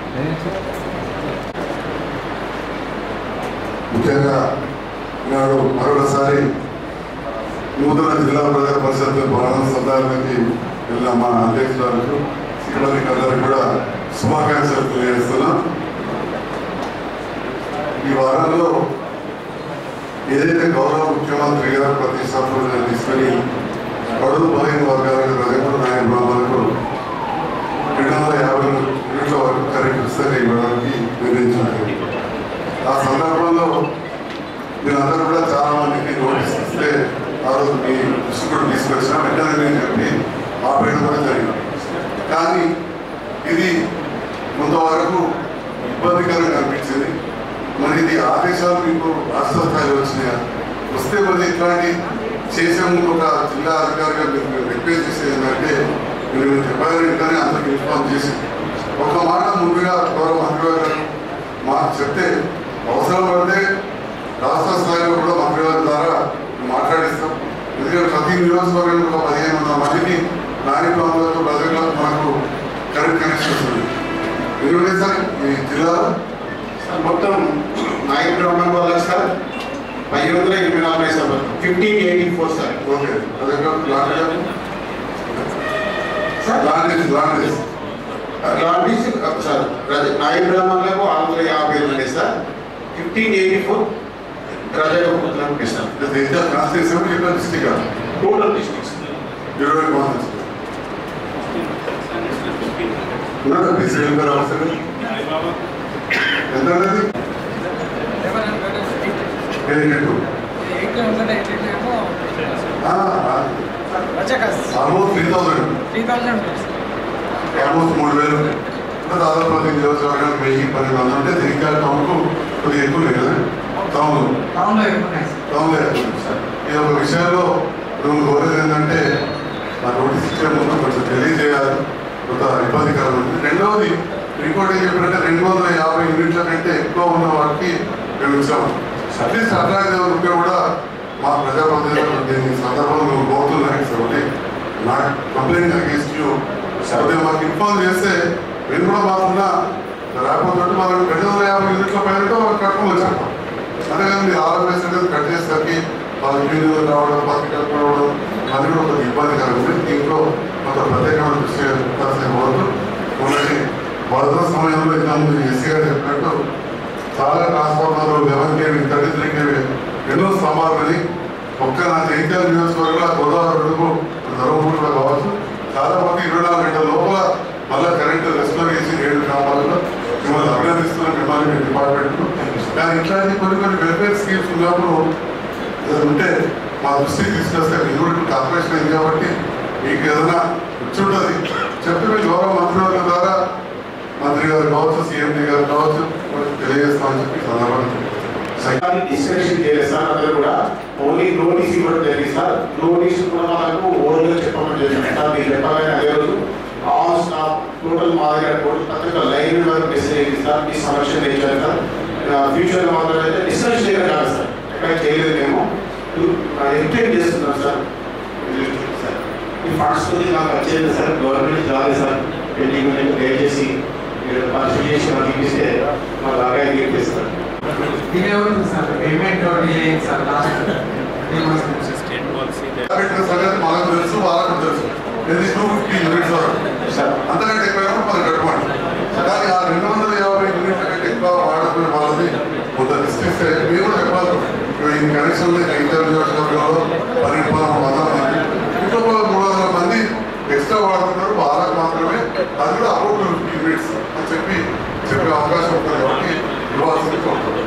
ముఖ్యంగా ఈనాడు మరొకసారి నూతన జిల్లా ప్రజా పరిషత్ భవన సందర్భానికి వెళ్ళిన మా అధ్యక్షులకు సిబ్బందికి అందరికి కూడా శుభాకాంక్షలు తెలియజేస్తున్నాం ఈ వారంలో ఏదైతే గౌరవ ముఖ్యమంత్రి గారు ప్రతి సంవత్సరం తీసుకొని బడుగు బలహీన వర్గాలకు ప్రజలకు నాయక బ్రాహ్మణులకు రెండు వందల యాభై యూనిట్ల వరకు కరెంట్ ఉచితంగా ఇవ్వడానికి నిర్ణయించారు ఆ సందర్భంలో మీరందరూ కూడా చాలా మందికి నోటీస్ ఇస్తే ఆ రోజు మీ దృష్టి కూడా తీసుకొచ్చిన వెంటనే నేను చెప్పి ఆపరేట్ కూడా జరిగింది కానీ ఇది కొంతవరకు ఇబ్బందికరంగా అనిపించింది మరి ఇది ఆదేశాలు మీకు రాష్ట్ర స్థాయిలో వచ్చినాయా వస్తే మరి ఇట్లాంటి చేసే ముందు ఒక జిల్లా అధికారిగా మీకు రిక్వెస్ట్ చేసేది ఏంటంటే మీరు చెప్పారు వెంటనే అందరికి ఇన్ఫార్మ్ చేసి ఒక మాట ముందుగా గౌరవ మంత్రి గారు మాకు చెప్తే అవసరం పడితే రాష్ట్ర స్థాయిలో కూడా మంత్రి గారి ద్వారా మాట్లాడిస్తాం ఎందుకంటే ప్రతి నియోజకవర్గంలో ఒక పదిహేను వందల మందికి నాయకులతో ప్రజలకు మనకు కరెంట్ కనెక్షన్ వస్తుంది ఎందుకంటే సార్ ఈ జిల్లాలో మొత్తం నాయకు బ్రాహ్మణ్ వల్ల సార్ పది వందల ఎనభై నాలుగు sir fifteen eighty four sir okay అదే లాంటి లాంటి లాంటి లాంటి నాయి బ్రాహ్మణులకు ఆరు వందల యాభై ఐదు ఉన్నాయి సార్ ఫిఫ్టీన్ ఎయిటీ ఫోర్ ప్రజాగోపుత్రం ఇస్తాం inter constitution inter district total districts ఇరవై బాగుంది ఉన్నాడు బీసీ వెల్ఫేర్ ఆఫీసర్ ఎంత ఉన్నది ఆల్మోస్ట్ త్రీ థౌసండ్ ఆల్మోస్ట్ మూడు వేలు ఇంకా దాదాపు ప్రతి నియోజకవర్గానికి వెయ్యి పన్నెండు వందలు ఉంటే దీనికి టౌన్కు కొద్దిగా ఎక్కువ లేదు కదా టౌన్ టౌన్లో ఎక్కువ ఉన్నాయి సార్. టౌన్లో ఎక్కువ ఉంది సార్ ఈ ఒక విషయంలో నువ్వు కోరేది ఏంటంటే ఆ నోటీస్ ఇచ్చే ముందు కొంచెం తెలియజేయాలి కొంత ఇబ్బందికరం ఉంది రెండవది ఇంకోటి ఏం చెప్పినట్టే రెండు వందల యాభై యూనిట్ల కంటే ఎక్కువ ఉన్న వాటికి మేము ఇచ్చాము అట్లీస్ట్ అట్లాగే ఉంటే కూడా మా ప్రజాప్రతినిధులు దీని సందర్భంలో నువ్వు పోతున్నాయి సార్ ఒకటి నా కంప్లైంట్ అగేన్స్ట్ యూ కొద్దిగా మాకు ఇన్ఫార్మ్ చేస్తే మేము కూడా మాకున్న రాకపోతే మనం రెండు వందల యాభై యూనిట్ల పైన వాళ్ళకి కట్టుకుని వచ్చాం అంతేగాని మీరు ఆరోగ్య కట్ చేసేసరికి వాళ్ళకి యూనియన్లు రావడం పత్రికలు రావడం అది కూడా కొంచెం ఇబ్బందికరం ఉంది దీంట్లో కొంత ప్రత్యేకమైన దృష్టి పెట్టాల్సిన కోరుతూ మొన్నటి వరద సమయంలో ఇంతకుముందు ఎస్సీ గారు చెప్పినట్టు చాలా ట్రాన్స్ఫార్మర్లు eleven KV thirty three KV ఎన్నో స్తంభాలని ఒక్క నా జైత్యాల నియోజకవర్గంలో గోదావరి అడుగు ధర్మపురంలో కావచ్చు చాలా మంది ఇరవై నాలుగు గంటల లోపల మళ్ళీ కరెంటు రెస్టోర్ చేసి ఏడు గ్రామాలలో మిమ్మల్ని అభినందిస్తున్నాం మిమ్మల్ని మీ డిపార్ట్మెంట్ కానీ ఇట్లాంటి కొన్ని కొన్ని వెల్ఫేర్ స్కీమ్స్ ఉన్నప్పుడు ఏదైనా ఉంటే మా దృష్టికి తీసుకొస్తే మీరు కూడా ఇప్పుడు కార్పొరేషన్ అయింది కాబట్టి మీకు ఏదైనా వచ్చి ఉంటుంది చెప్తే మీ గౌరవ మంత్రివర్గం ద్వారా మంత్రి గారు కావచ్చు సీఎండీ గారు కావచ్చు వాళ్ళకి తెలియజేస్తామని చెప్పి సందర్భంగా డిస్కషన్ చేయలేదు సార్ అందరూ కూడా ఓన్లీ నోటీస్ ఇవ్వడం జరిగింది సార్ నోటీస్ కూడా మనకు ఓన్గా చెప్పమని జరిగింది సార్ మీరు చెప్పగానే అదే రోజు ఆల్ స్టాఫ్ టోటల్ మా దగ్గర టోటల్ పత్రిక లైన్ వరకు మెసేజ్ అయింది సార్ మీ సమస్య ఇచ్చారు సార్ ఫ్యూచర్ లో మాత్రం అయితే డిస్కషన్ చేయడం కాదు సార్ ఎక్కడ చేయలేదు మేము ఎంటైన్ చేస్తున్నాం సార్ సార్ ఈ ఫండ్స్ కొద్దిగా మాకు వచ్చేది సార్ గవర్నమెంట్ రాలేదు సార్ పెండింగ్ ఉన్నాయి దయచేసి మీరు పరిశీలి చేసి మాకు ఇప్పిస్తే మాకు బాగా చేస్తారు డిలే అవుతుంది సార్ పేమెంట్ డిలే అయింది సార్ లాస్ట్ త్రీ మంత్స్ నుంచి పెట్టిన సంగతి మనకు తెలుసు వాళ్ళకు తెలుసు ఇది టూ ఫిఫ్టీ యూనిట్స్ వరకు అంతకంటే ఎక్కువ మనకు కట్టుకోండి కానీ ఆ రెండు వందల యాభై యూనిట్ల కంటే ఎక్కువ వాడుకునే వాళ్ళది కొంత డిస్ట్రిక్ట్ మీరు కూడా చెప్పాలి ఇప్పుడు ఈ కనెక్షన్ ఇంటర్ నియోజకవర్గంలో పన్నెండు పదమూడు వందల మంది ఇంకొక మూడు వందల మంది ఎక్స్ట్రా వాడుతున్నారు వాళ్ళకు మాత్రమే అది కూడా అబౌట్ టూ ఫిఫ్టీ యూనిట్స్ అని చెప్పి చెప్పే అవకాశం ఉంటుంది కాబట్టి ఇవ్వాల్సింది కోరుతున్నాను.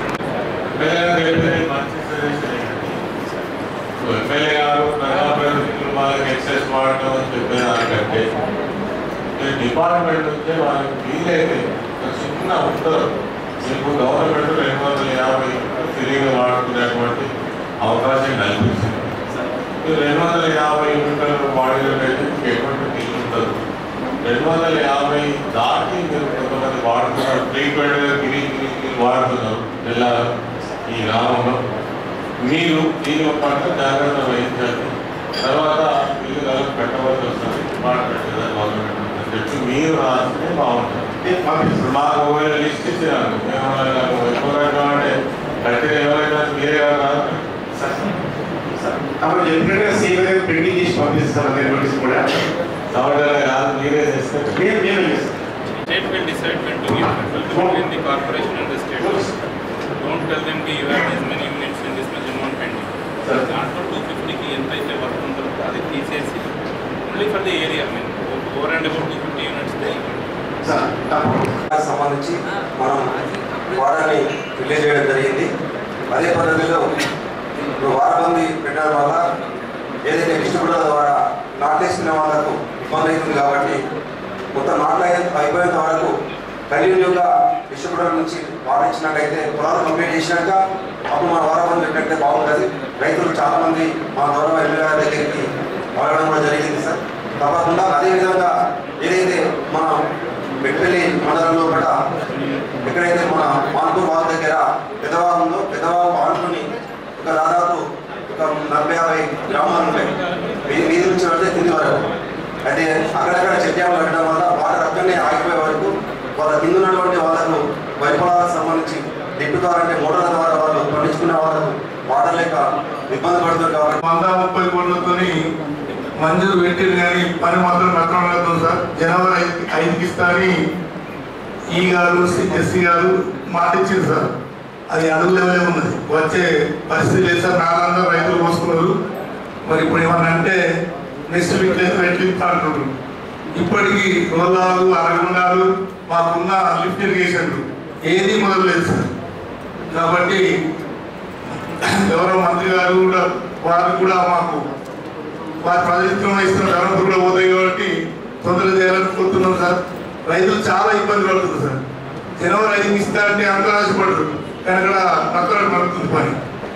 ఎమ్మెల్యే గారు ప్రజాప్రతినిధులు వాళ్ళకి ఎక్సెస్ వాడటం అని చెప్పేదానికంటే మీరు డిపార్ట్మెంట్ నుంచే వాళ్ళకి వీలైతే ఒక చిన్న ఉత్తరం మీకు గవర్నమెంట్ రెండు వందల యాభై ఫ్రీగా వాడుకునేటువంటి అవకాశం కల్పించింది మీరు రెండు వందల యాభై యూనిట్లు వాడినట్టయితే మీకు ఎటువంటి బిల్లు ఉండదు రెండు వందల యాభై దాటి మీరు కొంతమంది వాడుతున్నారు ఫ్రీక్వెంట్గా తిరిగి తిరిగి తిరిగి వాడుతున్నారు జిల్లా ఈ గ్రామంలో మీరు దీని పట్ల జాగ్రత్త వహించాలి తర్వాత బిల్లు కలిపి పెట్టవలసి వస్తుంది డిపార్ట్మెంట్ కదా గవర్నమెంట్ అని చెప్పి మీరు రాస్తే బాగుంటుంది ఇప్పుడు మాకు ఒకవేళ లిస్ట్ ఇచ్చినాను మేము ఎక్కువగా అంటే కట్టిన ఎవరైనా మీరే కాదు రాదు. అప్పుడు చెప్పినట్టుగా సేమ్ ఏదైనా ప్రింటింగ్ చేసి పంపిస్తారు అదే నోటీస్ కూడా సౌకర్యం కాదు మీరే చేస్తే మేము మేమే చేస్తాం State will decide when to give people between the corporation and the state. Don't tell them that you have this many units in this much amount pending. దాంట్లో టూ ఫిఫ్టీకి ఎంత అయితే వర్క్ ఉందో అది తీసేసి only for the area mean four and about two fifty units దానికి సంబంధించి మనం వాడాన్ని రిలీజ్ చేయడం జరిగింది అదే పద్ధతిలో ఇప్పుడు వారబందీ పెట్టడం వల్ల ఏదైతే డిస్ట్రిబ్యూటర్ ద్వారా నాటేసుకునే వాళ్ళకు ఇబ్బంది అవుతుంది కాబట్టి మొత్తం నాట్లు అయిపోయేంత వరకు కంటిన్యూగా డిస్ట్రిబ్యూటర్ నుంచి వాటర్ ఇచ్చినట్టయితే పొలాలు కంప్లీట్ చేసినాక అప్పుడు మన వారబందీ పెట్టినట్టే బాగుంటుంది రైతులు చాలా మంది మా గౌరవ ఎమ్మెల్యే గారి దగ్గరికి వాడడం కూడా జరిగింది సార్ తప్పకుండా అదేవిధంగా ఏదైతే మన మెట్పల్లి మండలంలో కూడా ఎక్కడైతే మన మాన్పూర్ వాగు దగ్గర పెద్దవాగు ఉందో పెద్దవాగు ఆనుకుని ఒక దాదాపు ఒక నలభై యాభై గ్రామాలు ఉంటాయి వీధి వీధి నుంచి వెళ్తే కింది వరకు అయితే అక్కడక్కడ చెక్ డ్యామ్ కట్టడం వల్ల వాటర్ అక్కడనే ఆగిపోయే వరకు వాళ్ళ కింద ఉన్నటువంటి వాళ్ళకు వైఫలాలకు సంబంధించి దిట్టుతారంటే మోటార్ల ద్వారా వాళ్ళు పండించుకునే వాళ్ళకు వాటర్ లేక ఇబ్బంది పడుతుంది కాబట్టి వంద ముప్పై కోట్లతోని మంజూరు పెట్టింది కానీ పని మాత్రం అక్రమంగా సార్ జనవరి ఐదు ఐదుకి ఇస్తా అని ఈ గారు ఎస్సీ గారు మాట ఇచ్చింది సార్ అది అడుగు లెవెలే ఉన్నది వచ్చే పరిస్థితి లేదు సార్ నాలుగు రైతులు మోసుకున్నారు మరి ఇప్పుడు ఏమన్నా అంటే నెక్స్ట్ వీక్ లేదు రైతు అంటున్నారు ఇప్పటికీ రోలాలు అరగుండాలు మాకున్న లిఫ్ట్ ఇరిగేషన్లు ఏది మొదలు లేదు సార్ కాబట్టి గౌరవ మంత్రి గారు కూడా వారు కూడా మాకు వారి ప్రాజెక్టులో ఇస్తున్న ధరలు కూడా పోతాయి కాబట్టి తొందరగా చేయాలని కోరుతున్నాం సార్ రైతులు చాలా ఇబ్బంది పడుతుంది సార్ జనవరి ఐదు ఇస్తా అంటే అందరూ ఆశపడరు కానీ అక్కడ పక్కన పడుతుంది పని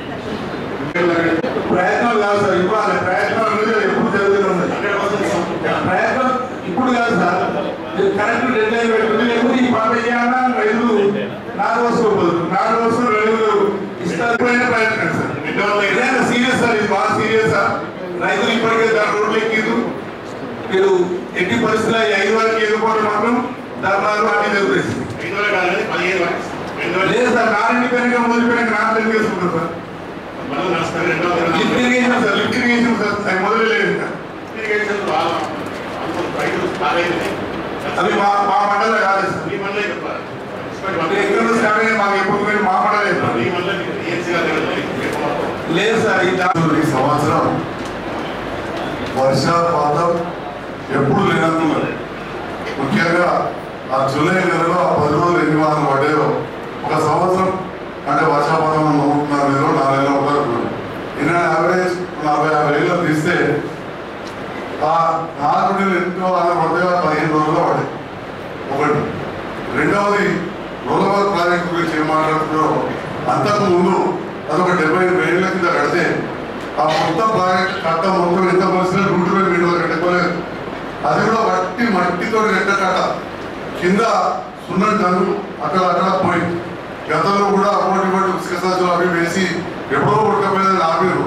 ప్రయత్నాలు కాదు సార్ ఇవ్వాలి ప్రయత్నాలు అనేది ఎప్పుడు జరుగుతూనే ఉన్నాయి ప్రయత్నం ఇప్పుడు కాదు సార్ కరెక్ట్ డెడ్ లైన్ పెట్టుకుని లేకపోతే ఈ పంట చేయాలన్నా రైతులు నాలుగు వస్తువు నాలుగు వస్తువులు రైతులు ఇష్టమైన ప్రయత్నం సార్ ఏదైనా సీరియస్ సార్ ఇది బాగా సీరియస్ సార్ రైతులు ఇప్పటికే దాని రోడ్లు ఎక్కిరు మీరు ఎట్టి పరిస్థితుల్లో ఈ ఐదు వరకు ఎదుర్కోవడం మాత్రం ధర్నాలు అన్ని జరుగుతాయి లేదు సార్ నారింటి పెరిగా మొదలుపెట్టిన నా పెరిగి వేసుకుంటారు sir lift irrigation sir lift irrigation sir అది మొదలు లేదు ఇంకా. అవి మా మా మండలం కాదు సార్ మీరు ఎక్కడ నుంచి స్టార్ట్ అయ్యాయి మాకు ఎప్పుడు మీరు మా మండలం లేదు సార్ ఇది ఈ సంవత్సరం వర్షాపాతం ఎప్పుడు లేనందున్నారు ముఖ్యంగా ఆ జూలై నెలలో ఆ పది రోజులు ఎన్ని వారాలు పడ్డాయో ఒక సంవత్సరం అంటే వర్షాపాతం నమ్ముతున్నారు నెలలో నాలుగు నెలలు ఉంటారు ఇన్న యావరేజ్ నలభై యాభై ఏళ్ళు తీస్తే ఆ నాలుగు నెలలు ఎంతో అలా పడతాయో ఆ పదిహేను రోజుల్లో పడ్డాయి ఒకటి రెండవది రోలవర్ ప్రాజెక్ట్ గురించి ఏం మాట్లాడుతున్నారో అంతకు ముందు అదొక డెబ్బై వేల కింద కడితే ఆ మొత్తం ప్రాజెక్ట్ కట్ట మొత్తం ఎంత పరిస్థితి రెండు వేల మీటర్లు కట్టుకోలేదు అది కూడా మట్టి మట్టితో కట్ట కట్ట కింద సున్నం టన్ను అక్కడ అక్కడ పోయి గతంలో కూడా అటువంటి వాటి ఇసుక సంచులు అవి వేసి ఎప్పుడో ఉడకపోయిందని ఆపిరు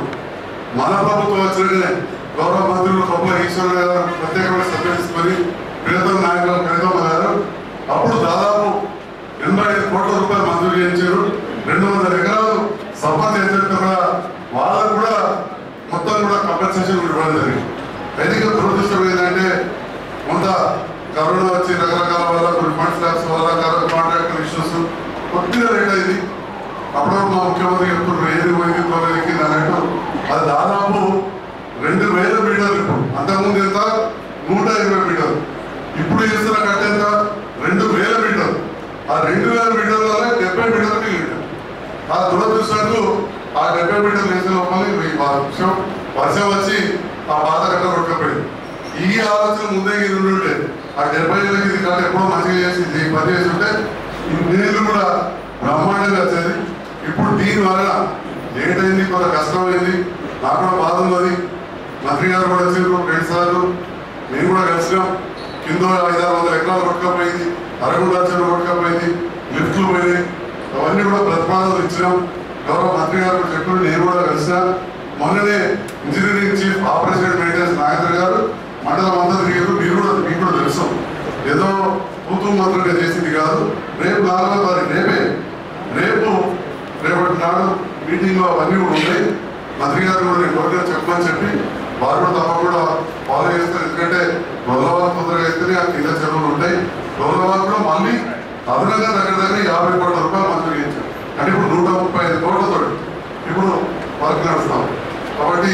మన ప్రభుత్వం వచ్చినట్టునే గౌరవ మంత్రులు కొప్పల ఈశ్వర గారు ప్రత్యేకమైన సభ్య తీసుకొని ప్రియతమ నాయకులు ప్రియతమ గారు అప్పుడు దాదాపు ఎనభై ఐదు కోట్ల రూపాయలు మంజూరు చేయించారు రెండు వందల ఎకరాలు సంపత్తి ఎంత కూడా వాళ్ళకు కూడా మొత్తం కూడా కంపెన్సేషన్ కూడా ఇవ్వడం జరిగింది అయితే ఇక దురదృష్టం ఏంటంటే కొంత కరోనా వచ్చి రకరకాల వల్ల కొన్ని ఫండ్స్ ల్యాబ్స్ వల్ల కాంట్రాక్టర్ ఇష్యూస్ కొద్దిగా లేట్ అయింది అప్పుడు మా ముఖ్యమంత్రి చెప్తున్నారు ఏది పోయింది తోలేదు కింద అన్నట్టు అది దాదాపు రెండు వేల మీటర్లు ఇప్పుడు అంతకుముందు ఎంత నూట ఇరవై మీటర్లు ఇప్పుడు చేస్తున్న కట్ట ఎంత రెండు వేల మీటర్లు ఆ రెండు వేల మీటర్ల డెబ్బై మీటర్లు మిగిలింది ఆ దురదృష్టాలు ఆ డెబ్బై మీటర్లు వేసే లోపల ఈ వర్షం వర్షం వచ్చి ఆ బాధ కట్ట కొట్టకపోయింది ఈ ఆలోచన ముందే ఇది ఉండుంటే ఆ డెబ్బై ఏళ్ళకి ఇది కట్ట ఎప్పుడో మంచిగా చేసి ఇది పని చేసి ఉంటే ఈ నీళ్లు కూడా బ్రహ్మాండంగా వచ్చేది ఇప్పుడు దీని వలన లేట్ అయింది కొంత కష్టమైంది నాకు కూడా బాధ ఉన్నది మంత్రి గారు కూడా వచ్చారు రెండు సార్లు మేము కూడా కలిసినాం కింద ఐదు ఆరు వందల ఎకరాలు కొట్టుకపోయింది అరగుండ చెరువు కొట్టుకపోయింది లిఫ్ట్లు పోయినాయి అవన్నీ కూడా ప్రతిపాదనలు ఇచ్చినాం గౌరవ మంత్రి గారు కూడా చెప్పారు నేను కూడా కలిసిన మొన్ననే engineering chief operation maintenance Nagendra గారు మండలం అంతా తిరిగారు మీరు కూడా మీకు కూడా తెలుసు ఏదో కూతురు మాత్రమే చేసింది కాదు రేపు నాలుగో తారీఖు రేపే రేపు రేపటి నాడు మీటింగ్లో అవన్నీ కూడా ఉన్నాయి మంత్రి గారు కూడా నేను కోరిక చెప్పమని చెప్పి వారు కూడా తప్పకుండా ఫాలో చేస్తారు ఎందుకంటే గొల్లవారు తొందరగా అయితేనే ఆ కింద చెరువులు ఉంటాయి గొల్లవారు కూడా మళ్ళీ అదనంగా దగ్గర దగ్గర యాభై కోట్ల రూపాయలు మంజూరు చేయించారు అంటే ఇప్పుడు నూట ముప్పై ఐదు కోట్లతో ఇప్పుడు వర్క్ నడుస్తాం కాబట్టి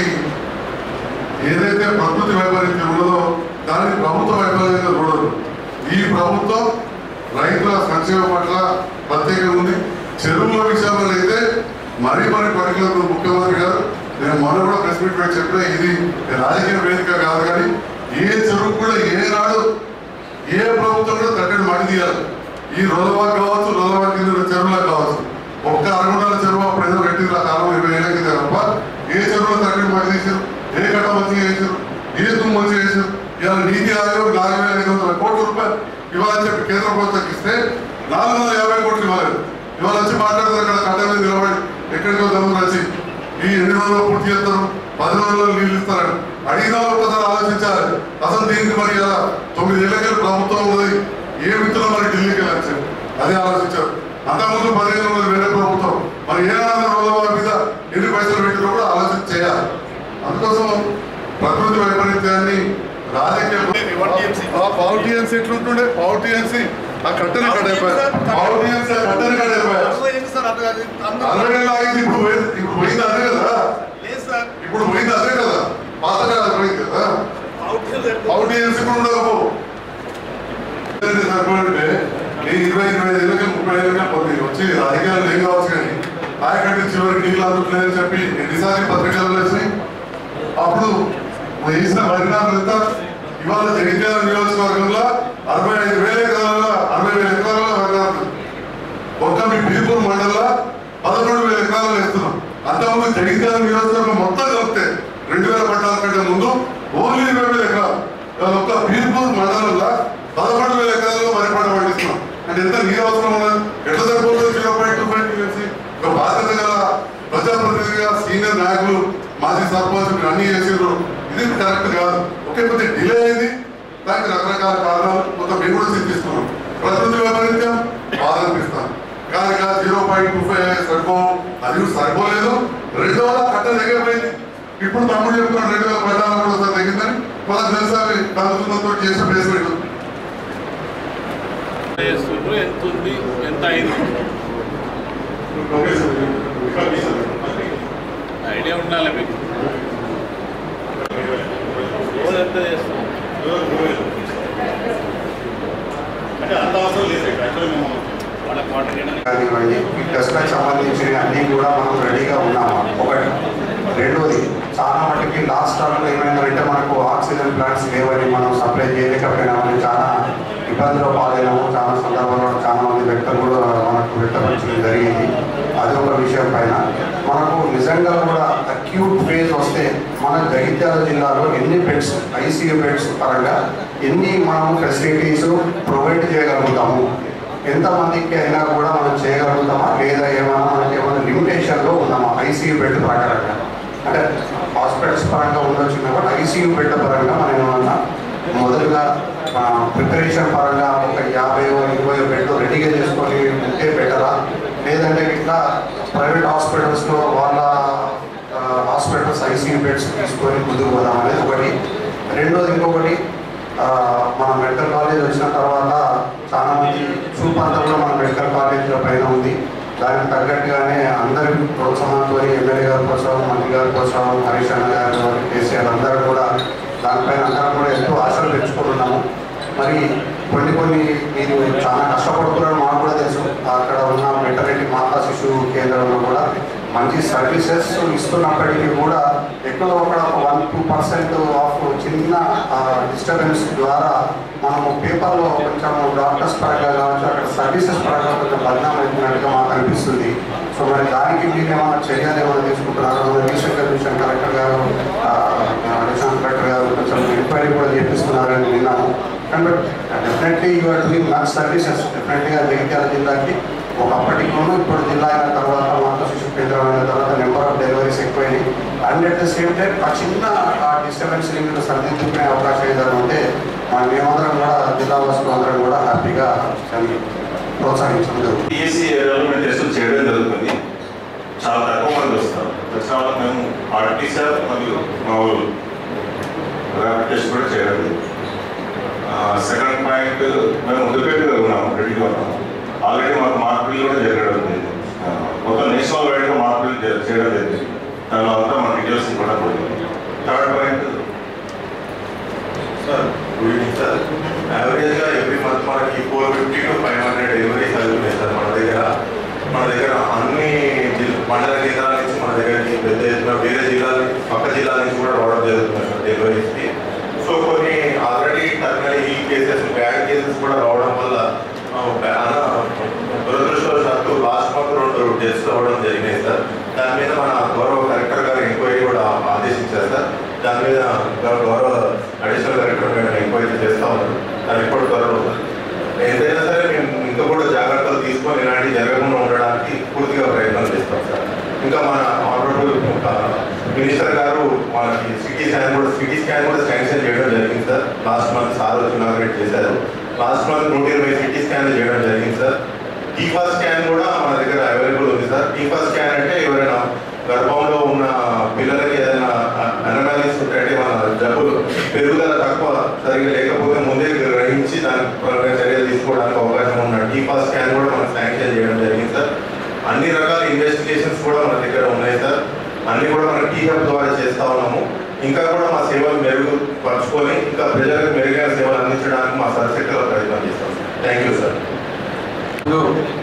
ఏదైతే ప్రకృతి వైపరీత్యం ఉన్నదో దాన్ని ప్రభుత్వ వైఫల్యంగా చూడదు ఈ ప్రభుత్వం రైతుల సంక్షేమం పట్ల ప్రత్యేకంగా ఉంది చెరువుల విషయంలో అయితే మరీ మరీ పర్టికులర్ ముఖ్యమంత్రి గారు నేను మొన్న కూడా ప్రెస్ మీట్ పెట్టి చెప్పిన ఇది రాజకీయ వేదిక కాదు కానీ ఏ చెరువు కూడా ఏ నాడు ఏ ప్రభుత్వం కూడా తగ్గడి మడి తీయాలి ఈ రోలవా కావచ్చు రోలవా కింద చెరువులకు కావచ్చు ఒక్క అరగుండాల చెరువు అప్పుడు ఏదో పెట్టింది ఆ కాలం ఇరవై ఏళ్ళ కింద తప్ప ఏ చెరువులో తగ్గడి మడి తీశారు ఏ కట్ట మంచిగా చేశారు ఏ తుమ్ము మంచిగా చేశారు ఇవాళ నీతి ఆయోగ్ నాలుగు వేల ఐదు వందల కోట్ల రూపాయలు ఇవ్వాలని చెప్పి కేంద్ర ప్రభుత్వం ఇస్తే నాలుగు వందల యాభై కోట్లు ఇవ్వలేదు ఇవాళ వచ్చి మాట్లాడుతారు అక్కడ కట్ట మీద నిలబడి ఎక్కడికో దమ్ములు వచ్చి ఈ ఎన్ని రోజుల్లో పూర్తి చేస్తారు పది రోజుల్లో నీళ్ళు ఇస్తారు అడిగిన వాళ్ళు ఒకసారి ఆలోచించాలి అసలు దీనికి మరి ఇలా తొమ్మిది ఏళ్ళకి ప్రభుత్వం ఉన్నది ఏ విత్తులో మరి ఢిల్లీకి వెళ్ళారు అదే ఆలోచించారు అంతకుముందు పదిహేను రోజులు వేరే ప్రభుత్వం మరి ఏ నాలుగు రోజుల వారి మీద ఎన్ని పైసలు పెట్టినా కూడా ఆలోచన చేయాలి అందుకోసం ప్రకృతి వైపరీత్యాన్ని రాజకీయ పవర్ టీఎన్సీ ఎట్లుంటుండే పవర్ టీఎన్సీ ఆ కట్టెన కట్టయిపోయా ఆడియన్స్ కట్టెన కట్టయిపోయా అరవై ఏళ్ళు ఆగింది ఇప్పుడు పోయింది ఇప్పుడు పోయింది అదే కదా ఇప్పుడు పోయింది అదే కదా పాత కాలం పోయింది కదా ఆడియన్స్ కూడా ఉండవు సరిపోయింటే నేను ఇరవై ఇరవై ఐదు ఏళ్ళకి ముప్పై ఏళ్ళకి పొంది వచ్చి రాజకీయాలు ఏం కావచ్చు కానీ ఆయకంటే చివరికి నీళ్ళు అందుట్లేదని చెప్పి ఎన్నిసార్లు పత్రికలు వేసినాయి అప్పుడు వేసిన పరిణామం ఎంత ఇవాళ జగిత్యాల నియోజకవర్గంలో అరవై ఐదు వేల ఎకరాల అరవై వేల ఎకరాల పరిణామం ఒక్క మీ బీర్పూర్ మండలంలో పదకొండు వేల ఎకరాలు వేస్తున్నాం అంతకుముందు జగిత్యాల నియోజకవర్గం మొత్తం కలిపితే రెండు వేల పట్టాల కంటే ముందు ఓన్లీ ఇరవై వేల ఎకరాలు ఇవాళ ఒక్క బీర్పూర్ మండలంలో పదకొండు వేల ఎకరాల్లో వరి పంట పండిస్తున్నాం అంటే ఎంత నీరు అవసరం ఉన్నది ఎట్లా సరిపోతుంది zero point two five TMC ఒక బాధ్యత గల ప్రజాప్రతినిధిగా సీనియర్ నాయకులు మాజీ సర్పంచ్ మీరు అన్ని చేసిండ్రు ఇది కరెక్ట్ కాదు ఒకే కొద్దిగా డిలే అయింది దానికి రకరకాల కారణాలు మొత్తం మేము కూడా చింతిస్తున్నాం ప్రకృతి వైపరీత్యం బాధ అనిపిస్తాం కానీ జీరో పాయింట్ టూ ఫైవ్ సరిపో అది కూడా సరిపోలేదు రెండు వేల కట్ట తగ్గిపోయింది ఇప్పుడు తమ్ముడు చెప్తున్నాడు రెండు వేల పద్నాలుగు కూడా ఒకసారి తగ్గిందని మనకు తెలుసా కలుగుతున్నతో చేసిన ప్లేస్మెంట్ చేస్తుండ్రు ఎంత ఉంది ఎంత అయింది ఐడియా ఉండాలి మీకు రోజు ఎంత చేస్తాం అంటే అంత అవసరం లేదు యాక్చువల్లీ మేము వాళ్ళకి వాటర్ చేయడానికి కానివ్వండి ఈ టెస్ట్లకు సంబంధించిన అన్నీ కూడా మనం రెడీగా ఉన్నామా ఒకటి రెండోది చాలా మటుకి లాస్ట్ టర్మ్లో ఏమైందంటే మనకు ఆక్సిజన్ ప్లాంట్స్ లేవని మనం సప్లై చేయలేకపోయినామని చాలా ఇబ్బందులు పాలైనాము చాలా సందర్భాల్లో చాలా మంది వ్యక్తులు కూడా మనకు వ్యక్తపరచడం జరిగింది అది ఒక విషయం పైన మనకు నిజంగా కూడా అక్యూట్ ఫేజ్ వస్తే మన జగిత్యాల జిల్లాలో ఎన్ని బెడ్స్ ఐసీయూ బెడ్స్ పరంగా ఎన్ని మనము ఫెసిలిటీస్ ప్రొవైడ్ చేయగలుగుతాము ఎంతమందికి అయినా కూడా మనం చేయగలుగుతామా లేదా ఏమైనా మనకి ఏమైనా లిమిటేషన్లో ఉన్నామా ఐసీయూ బెడ్ ప్రకారంగా అంటే హాస్పిటల్స్ పరంగా ఉండొచ్చు కూడా ఐసీయూ బెడ్ పరంగా మనం ఏమన్నా మొదలుగా ప్రిపరేషన్ పరంగా ఒక యాభై ఇరవై బెడ్ రెడీగా చేసుకొని ఉంటే బెటరా లేదంటే ఇట్లా ప్రైవేట్ హాస్పిటల్స్లో వాళ్ళ హాస్పిటల్స్ ఐసీయూ బెడ్స్ తీసుకొని ముందుకు పోదాం అనేది ఒకటి రెండోది ఇంకొకటి ఆ, మన మెడికల్ కాలేజ్ వచ్చిన తర్వాత చాలా మంది చూపు అంతా కూడా మన మెడికల్ కాలేజీల పైన ఉంది దానికి తగ్గట్టుగానే అందరి ప్రోత్సాహంతో ఎమ్మెల్యే గారి ప్రోత్సాహం మంత్రి గారి ప్రోత్సాహం హరీష్ అన్న గారు కేసీఆర్ అందరూ కూడా దానిపైన అందరం కూడా ఎంతో ఆశలు పెంచుకుంటున్నాము మరి కొన్ని కొన్ని మీరు చాలా కష్టపడుతున్నారని మాకు కూడా తెలుసు అక్కడ ఉన్న మెటర్నిటీ మాతా శిశువు కేంద్రంలో కూడా మంచి సర్వీసెస్ ఇస్తున్నప్పటికీ కూడా ఎక్కడో ఒక వన్ టూ పర్సెంట్ ఆఫ్ చిన్న డిస్టర్బెన్స్ ద్వారా మనము పేపర్లో కొంచెం డాక్టర్స్ పరంగా కావచ్చు అక్కడ సర్వీసెస్ పరంగా కొంచెం బదనాం అవుతున్నట్టుగా మాకు అనిపిస్తుంది సో మరి దానికి మీరు ఏమైనా చర్యలు ఏమైనా తీసుకుంటున్నారు రీసెంట్ కమిషన్ కలెక్టర్ గారు అడిషనల్ కలెక్టర్ గారు కొంచెం ఎంక్వైరీ కూడా చేపిస్తున్నారని విన్నాము కానీ definitely you are doing much services డెఫినెట్గా జగిత్యాల జిల్లాకి ఒకప్పటికి ఉన్న ఇప్పుడు జిల్లా అయిన తర్వాత మాత శిశు కేంద్రం అయిన తర్వాత నెంబర్ ఆఫ్ డెలివరీస్ ఎక్కువైనాయి and at the same time ఆ చిన్న డిస్టర్బెన్స్ మీరు సరిదిద్దుకునే అవకాశం ఏదైనా ఉంటే మన మేమందరం కూడా జిల్లా వాసులు అందరం కూడా హ్యాపీగా దాన్ని ప్రోత్సహించడం జరుగుతుంది టీఎస్సీ ఏరియాలో మేము టెస్టులు చేయడం జరుగుతుంది చాలా తక్కువ మంది వస్తారు వచ్చిన వాళ్ళకి మేము ఆర్టీసీఆర్ మరియు మా ఊరు ర్యాపిడ్ టెస్ట్ కూడా చేయడం జరుగుతుంది సెకండ్ పాయింట్ మేము ఉద్యోగ ఉన్నాము రెడీగా ఉన్నాము ఆల్రెడీ మాకు మార్పులు కూడా జరగడం జరిగింది ఆ, మొత్తం నేషనల్ వైడ్గా మార్పులు చే- చేయడం జరిగింది దానిలో అంతా మన డీటెయిల్స్ కూడా third point sir good evening sir యావరేజ్గా ఎవ్రీ మంత్ మనకి four fifty to five hundred deliveries అవుతున్నాయి సార్ మన దగ్గర మన దగ్గర అన్ని జిల్- మండల కేంద్రాల నుంచి మన దగ్గరికి పెద్ద ఎత్తున వేరే జిల్లాల పక్క జిల్లాల నుంచి కూడా రావడం జరుగుతుంది సార్ డెలివరీస్కి సో కొన్ని ఆల్రెడీ టర్మినల్ ఈ కేసెస్ బ్యాడ్ కేసెస్ కూడా రావడం వల్ల ఆ, బ్యా- దురదృష్టవశాత్తు లాస్ట్ మంత్ రెండు డెత్స్ అవ్వడం జరిగినాయి సార్ దాని మీద మన గౌరవ కలెక్టర్ గారు ఎంక్వైరీ కూడా ఆదేశించారు సార్ దాని మీద గౌ- గౌరవ అడిషనల్ కలెక్టర్ గారు ఎంక్వైరీ చేస్తా ఉన్నారు దాని రిపోర్ట్ త్వరలో ఎంతైనా సరే మేము ఇంకా కూడా జాగ్రత్తలు తీసుకొని ఇలాంటివి జరగకుండా ఉండడానికి పూర్తిగా ప్రయత్నం చేస్తాం సార్ ఇంకా మన ఆనరబుల్ మినిస్టర్ గారు మనకి సిటీ స్కాన్ కూడా సిటీ స్కాన్ కూడా శాంక్షన్ చేయడం జరిగింది సార్ లాస్ట్ మంత్ సార్ వచ్చి ఇనాగ్రేట్ చేశారు లాస్ట్ మంత్ నూట ఇరవై సిటీ స్కాన్లు చేయడం జరిగింది సార్ టీఫా స్కాన్ కూడా మన దగ్గర అవైలబుల్ ఉంది సార్ టీఫా స్కాన్ అంటే ఎవరైనా గర్భంలో ఉన్న పిల్లలకి ఏదైనా అనమాలిస్ ఉంటే అంటే మన జబ్బులు పెరుగుదల తక్కువ సరిగ్గా లేకపోతే ముందే గ్రహించి దాని పరంగా చర్యలు తీసుకోవడానికి అవకాశం స్కాన్ కూడా మనం శాంక్షన్ చేయడం జరిగింది సార్ అన్ని రకాల ఇన్వెస్టిగేషన్స్ కూడా మన దగ్గర ఉన్నాయి సార్ అన్ని కూడా మనం టీ హబ్ ద్వారా చేస్తా ఉన్నాము ఇంకా కూడా మా సేవలు మెరుగుపరుచుకొని ఇంకా ప్రజలకు మెరుగైన సేవలు అందించడానికి మా సర్శక్తిలో ప్రయత్నం చేస్తాం థ్యాంక్ యూ సార్ ముందు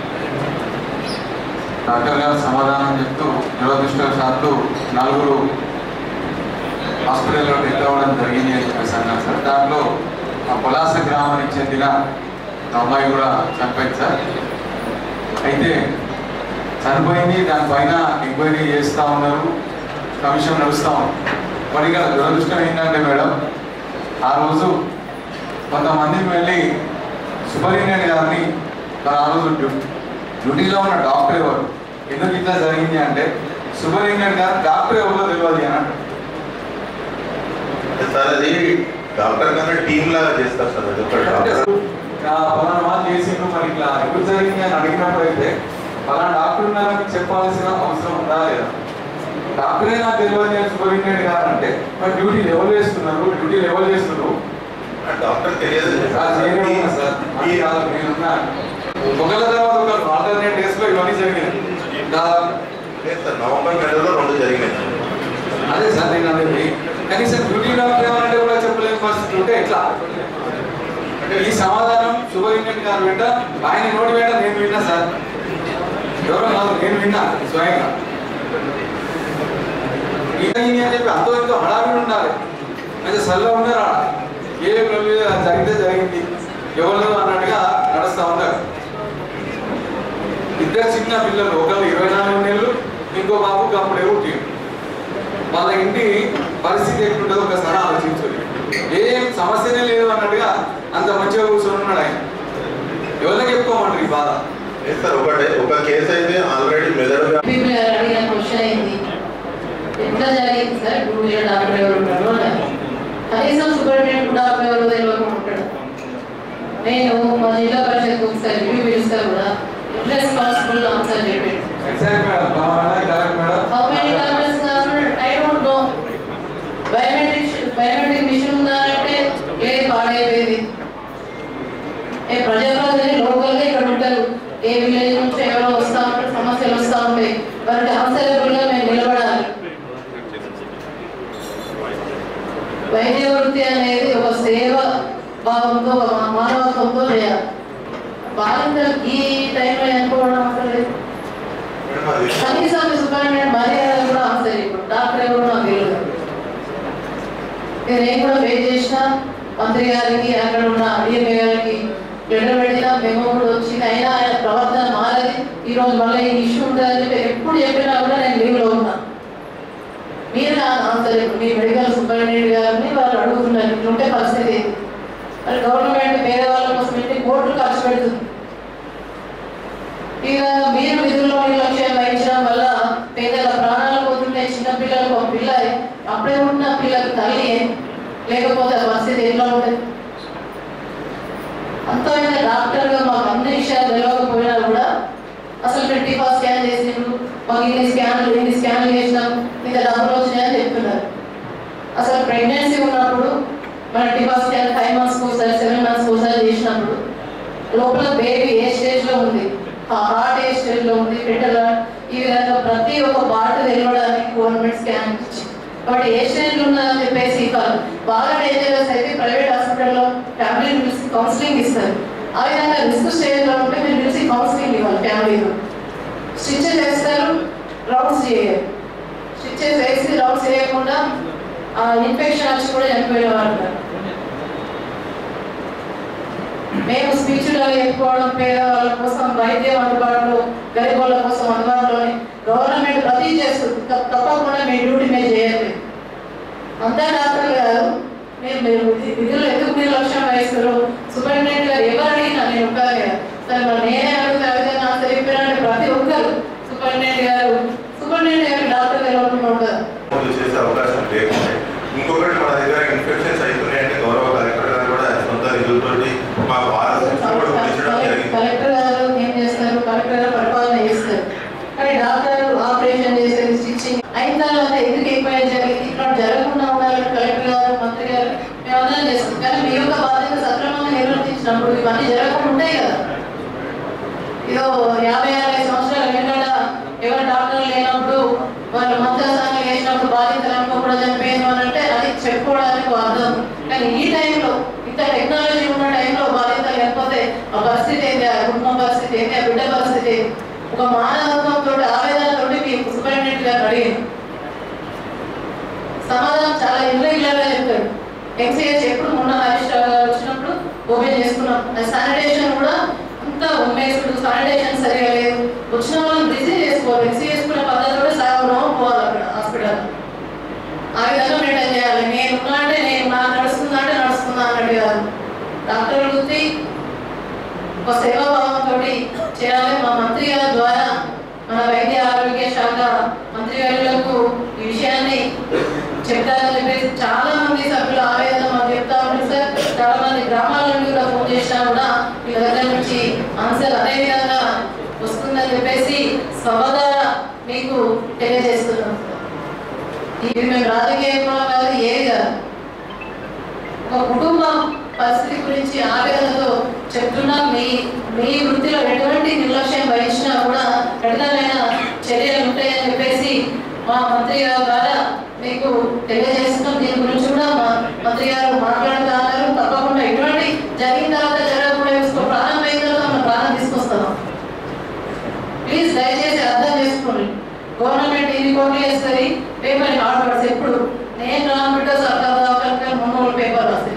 డాక్టర్ గారు సమాధానం చెప్తూ దురదృష్టవశాత్తు నలుగురు హాస్పిటల్లో డెత్ అవ్వడం జరిగింది అని చెప్పేసి అన్నారు సార్ దాంట్లో ఆ పొలాస గ్రామానికి చెందిన ఒక అమ్మాయి కూడా చనిపోయింది సార్ అయితే చనిపోయింది దానిపైన ఎంక్వైరీ చేస్తూ ఉన్నారు కమిషన్ నడుస్తూ ఉంది మరి ఇక్కడ దురదృష్టం ఏంటంటే మేడం ఆ రోజు కొంతమందికి వెళ్ళి సూపరింటెండెంట్ గారిని మరి ఆ రోజు డ్యూ- డ్యూటీలో ఉన్న డాక్టర్ ఎవరు ఎందుకు ఇట్లా జరిగింది అంటే సూపరింటెండెంట్ గారు డాక్టర్ ఎవరో తెలియదు అని అంటారు. సార్ అది డాక్టర్ కన్నా టీమ్ లాగా చేస్తారు సార్ అది ఒక డాక్టర్ ఆ పలానా వాళ్ళు చేసిండ్రు మరి ఇట్లా ఎప్పుడు జరిగింది అని అడిగినప్పుడు అయితే పలానా డాక్టర్ ఉన్నారని చెప్పాల్సిన అవసరం ఉందా లేదా డాక్టరే నాకు తెలియదు నేను సూపరింటెండెంట్ గారు అంటే మరి డ్యూటీ లెవెల్ చేస్తున్నారు డ్యూటీ లెవెల్ చేస్తున్నారు డాక్టర్ తెలియదు సార్ నేనే ఉన్నా సార్ అది కాదు నేనున్నా ఒకళ్ళ తర్వాత ఒకరు ఆల్టర్నేట్ డేస్ లో ఇవన్నీ జరిగినాయి దాదాపు లేదు సార్ నవంబర్ నెలలో రెండు జరిగినాయి అదే సార్ నేను అనేది కనీసం డ్యూటీ డాక్టర్ ఏమంటే కూడా చెప్పలేని పరిస్థితి ఉంటే ఎట్లా ఈ సమాధానం సూపరింటెండెంట్ గారు వెంట ఆయన నోటి వెంట నేను విన్నా సార్ ఎవరో కాదు నేను విన్నా స్వయంగా ఇదని అని చెప్పి అంతో ఎంతో హడావిడి ఉండాలి అయితే సల్ల ఉన్నారా ఏ లొల్లి జరిగితే జరిగింది ఎవరు అన్నట్టుగా నడుస్తూ ఉన్నారు ఇద్దరు చిన్న పిల్లలు ఒకళ్ళు ఇరవై నాలుగు నెలలు ఇంకో బాబుకి అప్పుడే పుట్టిండు వాళ్ళ ఇంటి పరిస్థితి ఎట్లుంటుందో ఒకసారి ఆలోచించండి ఏం సమస్యనే లేదు అన్నట్టుగా అంత మంచిగా కూర్చొని ఉన్నాడు ఆయన ఎవరికి చెప్పుకోమంటారు ఈ బాధ లేదు సార్ ఒకటే ఒక కేసు అయితే ఆల్రెడీ మెదడు పీపుల్ గారు అడిగిన క్వశ్చన్ అయింది ఎట్లా జరిగింది సార్ డ్యూటీలో డాక్టర్ ఎవరు ఉంటారు అని కనీసం సూపరింటెండెంట్ డాక్టర్ ఎవరు తెలియకుండా ఉంటాడు నేను మా జిల్లా పరిషత్ ఒకసారి రివ్యూ పిలిస్తే కూడా రెస్పాన్సిబుల్ ఆన్సర్ చెప్పాడు ఎగ్జాక్ట్ మేడం బాగా correct madam How many tablets are I don't know. Biometric biometric machine ఉందా అంటే లేదు పాడైపోయింది ఏ ప్రజాప్రతినిధి లోకల్ గా ఇక్కడ ఉంటారు ఏ విలేజ్ నుంచి ఎవరో వస్తా ఉంటారు సమస్యలు వస్తా ఉంటాయి వారికి ఆన్సరబుల్ గా మేము నిలబడాలి వైద్య వృత్తి అనేది ఒక సేవ భావంతో ఒక మానవత్వంతో చేయాలి బాలింతలు ఈ టైంలో అనుకోవడం అసలు లేదు. కనీసం సూపరింటెండెంట్ మర్యాద కూడా ఆన్సర్ ఇప్పుడు డాక్టర్ ఎవరు నాకు తెలియదు నేను కూడా పే చేసిన మంత్రి గారికి అక్కడ ఉన్న డిఎంఏ గారికి లెటర్ పెట్టిన మేము కూడా వచ్చింది అయినా ఆయన ప్రవర్తన మారది ఈ రోజు మళ్ళీ ఈ ఇష్యూ ఉంటుందని చెప్పి ఎప్పుడు చెప్పినా కూడా నేను లీవ్లో ఉన్నా మీరు నా ఆన్సర్ ఇప్పుడు మీ మెడికల్ సూపరింటెండెంట్ గారిని వాళ్ళు అడుగుతున్నారు ఇట్లుంటే పరిస్థితి ఏంటి? మరి గవర్నమెంట్ పేదవాళ్ళ కోసం ఎన్ని కోట్లు ఖర్చు పెడుతుంది ఇక మీరు విధుల్లో నిర్లక్ష్యం వహించడం వల్ల పేదల ప్రాణాలు పోతున్నాయి చిన్న పిల్లలకు ఒక పిల్ల అప్పుడే ఉన్న పిల్లకి తల్లి లేకపోతే ఆ పరిస్థితి ఎట్లా ఉంటుంది అంతమైన డాక్టర్గా మాకు అన్ని విషయాలు తెలియకపోయినా కూడా అసలు మీరు టీపా స్కాన్ చేసిండ్రు మాకు ఇన్ని స్కాన్లు ఇన్ని స్కాన్లు చేసినాం ఇంత డబ్బులు వచ్చినాయని చెప్తున్నారు అసలు ప్రెగ్నెన్సీ ఉన్నప్పుడు మన టీపా స్కాన్ ఫైవ్ మంత్స్కి ఒకసారి సెవెన్ మంత్స్కి ఒకసారి చేసినప్పుడు లోపల బేబీ ఏ స్టేజ్ లో ఉంది ఆ హార్ట్ ఏ స్టేజ్ లో ఉంది పెట్టల ఈ విధంగా ప్రతి ఒక్క పార్ట్ తెలియడానికి గవర్నమెంట్ స్కాన్ ఇచ్చింది కాబట్టి ఏ స్టేజ్ లో ఉన్నదని చెప్పేసి కాదు బాగా డేంజరస్ అయితే ప్రైవేట్ హాస్పిటల్లో ఫ్యామిలీని పిలిచి కౌన్సిలింగ్ ఇస్తారు ఆ విధంగా రిస్క్ స్టేజ్ లో ఉంటే మీరు పిలిచి కౌన్సిలింగ్ ఇవ్వాలి ఫ్యామిలీలో స్టిచెస్ వేస్తారు రౌండ్స్ చేయాలి స్టిచెస్ వేసి రౌండ్స్ చేయకుండా ఇన్ఫెక్షన్ వచ్చి కూడా చనిపోయిన వాళ్ళు ఉన్నారు. మేము స్పీచ్లో చెప్పుకోవడం పేదవాళ్ళ కోసం వైద్యం అందుబాటులో గరీబ్ వాళ్ళ కోసం అందుబాటులోని గవర్నమెంట్ ప్రతి చేస్తుంది తప్ప- తప్పకుండా మీ డ్యూటీ మీరు చేయాలి అంతా డాక్టర్లు కాదు మీరు మీరు విధి- విధులు ఎందుకు నిర్లక్ష్యం వహిస్తారు సూపరింటెండెంట్ గారు ఎవరు అడిగినా నేను ఒక్కరే కాదు. సరే మరి నేనే అడుగుతా ఆ విధంగా ఆన్సర్ చెప్పినంటే ప్రతి ఒక్కరు సూపరింటెండెంట్ గారు సూపరింటెండెంట్ గారు డాక్టర్ తెలియకుండా ఉండదు నమోదు చేసే అవకాశం లేకుండా ఇంకొకటి మన దగ్గర ఇన్ఫెక్షన్స్ అవుతున్నాయంటే గౌరవ కలెక్టర్ గారు కూడా సొంత నిధులతోటి మా భారత కూడా పండించడం జరిగింది కలెక్టర్ గారు ఏం చేస్తారు కలెక్టర్ గారు పరిపాలన చేస్తారు కానీ డాక్టర్ ఆపరేషన్ చేసేది స్టిచ్చింగ్ అయిన తర్వాత ఎందుకు ఎక్కువ జరిగింది ఇక్కడ జరగకుండా ఉండాలని కలెక్టర్ గారు మంత్రి గారు మేమందరం చేస్తాం కానీ మీ యొక్క బాధ్యత సక్రమంగా నిర్వర్తించినప్పుడు ఇవన్నీ జరగకుండా ఉంటాయి కదా ఏదో యాభై అరవై సంవత్సరాల వెనకాల ఎవరు డాక్టర్లు లేనప్పుడు వాళ్ళు మంత్రస్థానం వేసినప్పుడు బాధితులు అనుకోకుండా చనిపోయింది అని అంటే అది చెప్పుకోవడానికి ఒక అర్థం కానీ ఈ టైంలో ఇంత టెక్నాలజీ ఉన్న టైంలో బాధితులు లేకపోతే ఆ పరిస్థితి ఏంటి ఆ కుటుంబ పరిస్థితి ఏంటి ఆ బిడ్డ పరిస్థితి ఏంటి ఒక మానవత్వంతో ఆవేదనతో మీ సూపరింటెండెంట్ గారు అడిగింది సమాధానం చాలా ఇర్రెగ్యులర్ గా చెప్తాడు ఎంసీహెచ్ ఎప్పుడు మొన్న హరీష్ రావు గారు వచ్చినప్పుడు ఓపెన్ చేసుకున్నాం శానిటేషన్ కూడా అంతా ఉమ్మేసుడు శానిటేషన్ సరిగా లేదు వచ్చిన వాళ్ళని రిసీవ్ చేసుకోవాలి రిసీవ్ చేసుకునే పద్ధతి కూడా సగం పోవాలి అక్కడ హాస్పిటల్ ఆ విధంగా మెయింటైన్ చేయాలి నేను ఉన్నా అంటే నేను నాకు నడుస్తుందా అంటే నడుస్తుందా అన్నట్టు కాదు డాక్టర్ వృత్తి ఒక సేవాభావంతో చేయాలి మా మంత్రి గారి ద్వారా మన వైద్య ఆరోగ్య శాఖ మంత్రి గారులకు ఈ విషయాన్ని చెప్తారని చెప్పేసి చాలా మంది సభ్యులు ఆవేదన మాకు చెప్తా ఉంటారు సార్ చాలా మంది గ్రామాల నుండి కూడా ఫోన్ చేసినా కూడా మీ దగ్గర నుంచి ఆన్సర్ అదే విధంగా వస్తుందని చెప్పేసి సభ ద్వారా మీకు తెలియజేస్తున్నాం ఇది మేము రాజకీయంలో కాదు ఏది కాదు ఒక కుటుంబం పరిస్థితి గురించి ఆవేదనతో చెప్తున్నా మీ మీ వృత్తిలో ఎటువంటి నిర్లక్ష్యం వహించినా కూడా కఠినమైన చర్యలు ఉంటాయని చెప్పేసి మా మంత్రి గారు ద్వారా మీకు తెలియజేస్తున్నాం దీని గురించి కూడా మా మంత్రి గారు మాట్లాడుతూ ఉన్నారు తప్పకుండా ఎటువంటి జరిగిన తర్వాత జరగకుండా చూసుకో ప్రాణం అయిన తర్వాత మనం ప్రాణం తీసుకొస్తాం ప్లీజ్ దయచేసి అర్థం చేసుకోండి గవర్నమెంట్ ఇది కోటి వేస్తుంది పేపర్ హార్డ్ వర్డ్స్ ఎప్పుడు నేను రానుంటే సర్కార్ దాకా మున్నూరు పేపర్ వస్తాయి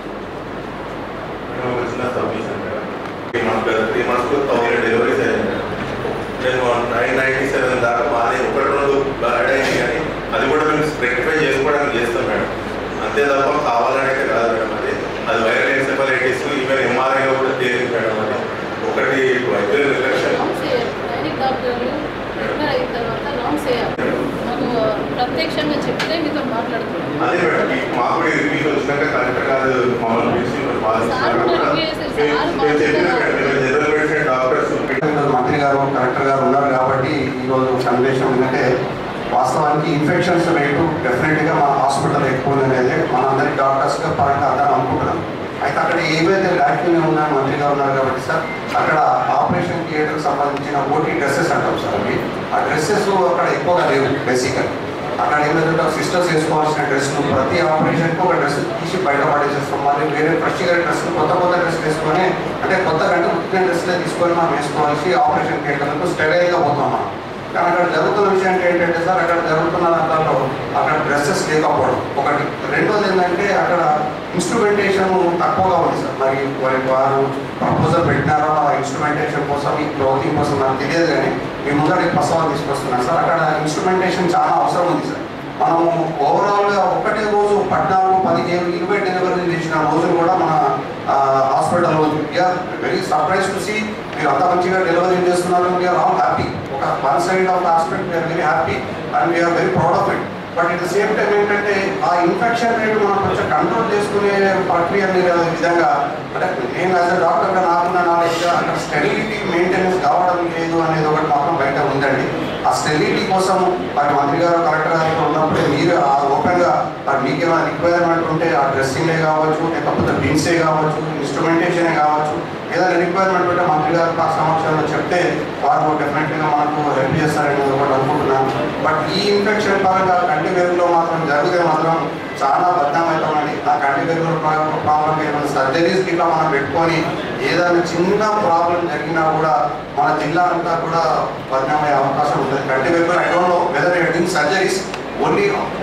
నేను ఒక చిన్న submission madam three months three మంత్స్లో థౌసండ్ డెలివరీస్ అయ్యాయి మేడం నేను నైన్ నైన్టీ సెవెన్ దాకా బాగానే ఒకటి రెండు బ్యాడ్ అయింది కానీ అది కూడా మేము రెక్టిఫై చేసుకోవడానికి చేస్తాం మేడం అంతే తప్ప కావాలనే కాదు మేడం అది అది వైరల్ ఎన్సెఫలైటిస్ ఈవెన్ ఎంఆర్ఐలో కూడా తేలింది మేడం అది ఒకటి వైద్యుల నిర్లక్ష్యం గైనిక్ డాక్టర్లు ప్రిపేర్ అయిన తర్వాత లాంగ్ చేయాలి మాకు ప్రత్యక్షంగా చెప్తే మీతో మాట్లాడుతున్నాం అదే మేడం ఈ మాకు కూడా ఈ రివ్యూస్ వచ్చినాక కలెక్టర్ గారు మమ్మల్ని పిలిచి మరి బాధిస్తున్నారు కూడా మేము చెప్పిన మేడం మీరు జనరల్ మెడిసిన్ డాక్టర్స్ ఈరోజు మంత్రి గారు కలెక్టర్ గారు ఉన్నారు కాబట్టి ఈరోజు సందేశం ఏంటంటే వాస్తవానికి ఇన్ఫెక్షన్స్ రేటు డెఫినెట్గా మా హాస్పిటల్ ఎక్కువ ఉంది అనేది మనందరి డాక్టర్స్గా పరంగా అందరం అనుకుంటున్నాం అయితే అక్కడ ఏవైతే ల్యాక్యూనే ఉన్నాయో మంత్రి గారు ఉన్నారు కాబట్టి సార్ అక్కడ ఆపరేషన్ థియేటర్కి సంబంధించిన ఓటీ డ్రెస్సెస్ అంటాం సార్ అవి ఆ డ్రెస్సెస్ అక్కడ ఎక్కువగా లేవు బేసికల్ అక్కడ ఏమైందంటే సిస్టర్స్ వేసుకోవాల్సిన డ్రెస్సులు ప్రతి ఆపరేషన్కి ఒక డ్రెస్ తీసి బయట పడేసేస్తాం మళ్ళీ వేరే ఫ్రెష్గా డ్రెస్ కొత్త కొత్త డ్రెస్ వేసుకొని అంటే కొత్త గంట ఉత్తిన డ్రెస్లే తీసుకొని మనం వేసుకోవాల్సి ఆపరేషన్ థియేటర్లకు స్టెరైల్గా పోతాం మనం కానీ అక్కడ జరుగుతున్న విషయం ఏంటంటే సార్ అక్కడ జరుగుతున్న దాంట్లో అక్కడ డ్రెస్సెస్ లేకపోవడం ఒకటి రెండోది ఏంటంటే అక్కడ ఇన్స్ట్రుమెంటేషన్ తక్కువగా ఉంది సార్ మరి వారి వారు ప్రపోజల్ పెట్టినారో ఆ ఇన్స్ట్రుమెంటేషన్ కోసం ఈ క్లోతింగ్ కోసం నాకు తెలియదు కానీ మీ ముందర ప్రసవాలు తీసుకొస్తున్నాను సార్ అక్కడ ఇన్స్ట్రుమెంటేషన్ చాలా అవసరం ఉంది సార్ మనము ఓవరాల్గా ఒకటే రోజు పద్నాలుగు పదిహేను ఇరవై డెలివరీ చేసిన రోజులు కూడా మన హాస్పిటల్లో we are very surprise to see మీరు అంత మంచిగా డెలివరీ చేస్తున్నారు వీఆర్ ఆల్ హ్యాపీ ఒక one side of aspect we are very happy and we are very proud of it but it the same time ఏంటంటే ఆ ఇన్ఫెక్షన్ రేట్ మనం కొంచెం కంట్రోల్ చేసుకునే ప్రక్రియ మీరు విధంగా అంటే నేను యాజ్ అ డాక్టర్గా నాకున్న నాలెడ్జ్ అక్కడ స్టెరిలిటీ మెయింటెనెన్స్ కావడం లేదు అనేది ఒకటి మాత్రం బయట ఉందండి ఆ స్టెరిలిటీ కోసం మరి మంత్రి గారు కలెక్టర్ గారు ఇక్కడ ఉన్నప్పుడే మీరు ఆ ఓపెన్గా మరి మీకు ఏమైనా రిక్వైర్మెంట్ ఉంటే ఆ డ్రెస్సింగే కావచ్చు లేకపోతే బిన్సే కావచ్చు ఇన్స్ట్రుమెంటేషనే కావచ్చు ఏదైనా రిక్వైర్మెంట్ ఉంటే మంత్రి గారు ఆ సమక్షంలో చెప్తే వారు డెఫినెట్గా మనకు హెల్ప్ చేస్తారని ఒకటి అనుకుంటున్నాను బట్ ఈ ఇన్ఫెక్షన్ పరంగా కంటి వెలుగులో మాత్రం జరిగితే మాత్రం చాలా బద్దమవుతామండి ఆ కంటి వెలుగుల ప్రాబ్లం ఏమైనా సర్జరీస్ ఇట్లా మనం పెట్టుకొని ఏదైనా చిన్న ప్రాబ్లం జరిగినా కూడా మన జిల్లా అంతా కూడా బద్దమయ్యే అవకాశం ఉంటుంది కంటి వెలుగులో I don't know whether in surgeries only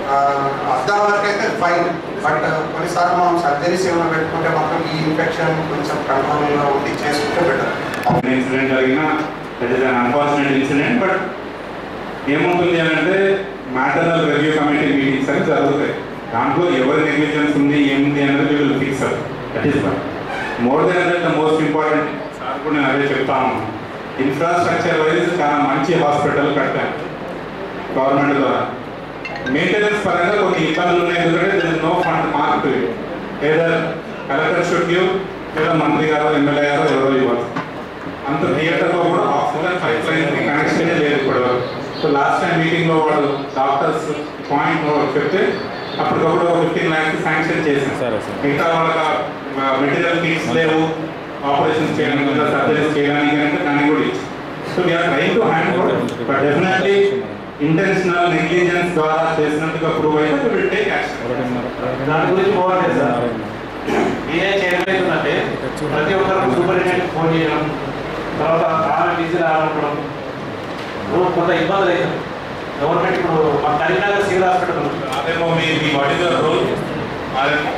అర్థం వరకు అయితే ఫైన్ బట్ కొన్నిసార్లు మనం సర్జరీస్ ఏమైనా పెట్టుకుంటే మాత్రం ఈ ఇన్ఫెక్షన్ కొంచెం కంట్రోల్లో ఉండి చేసుకుంటే బెటర్ ఇన్సిడెంట్ జరిగిన that is un unfortunate incident but ఏముంటుంది అని అంటే మ్యాటర్నల్ రివ్యూ కమిటీ మీటింగ్స్ అని జరుగుతాయి దాంట్లో ఎవరి నెగ్లిజెన్స్ ఉంది ఏముంది అనేది will fix that is one more then that the most important sir కూడా నేను అదే చెప్తా ఉన్నాను ఇన్ఫ్రాస్ట్రక్చర్ వైజ్ చాలా మంచి హాస్పిటల్ కట్టాను గవర్నమెంట్ ద్వారా మెయింటెనెన్స్ పరంగా కొన్ని ఇబ్బందులు ఉన్నాయి ఎందుకంటే no fund mark either collector should give లేదా మంత్రి గారు ఎమ్మెల్యే గారు ఎవరో ఇవ్వాలి అంత థియేటర్లో కూడా ఆక్సిజన్ పైప్ లైన్ కనెక్షన్ లేదు ఇప్పుడు సో లాస్ట్ టైం మీటింగ్లో వాళ్ళు డాక్టర్స్ పాయింట్ చెప్తే అప్పటికప్పుడు ఫిఫ్టీన్ ల్యాక్స్ శాంక్షన్ చేశారు మిగతా వాళ్ళకి మెటీరియల్ ఫీస్ లేవు ఆపరేషన్ చేయడానికి లేదా సర్జరీస్ చేయడానికి అంటే దాన్ని కూడా ఇచ్చారు so we are train to hand but definitely intentional negligence ద్వారా చేసినందుకు ప్రూవ్ అయితే విల్ టేక్ యాక్షన్ దాని గురించి పోవాలి సార్ ఏం చేయగలుగుతుందంటే ప్రతి ఒక్కరు సూపరింటెండెంట్ ఫోన్ చేయడం తర్వాత ఆమె బిజీ రావడం ఇప్పుడు కొంత ఇబ్బందులు అవుతుంది గవర్నమెంట్ ఇప్పుడు మా కరీంనగర్ సివిల్ హాస్పిటల్ ఉంది. అదేమో మీ మీ వాట్ ఇస్ ద రోల్ అదేమో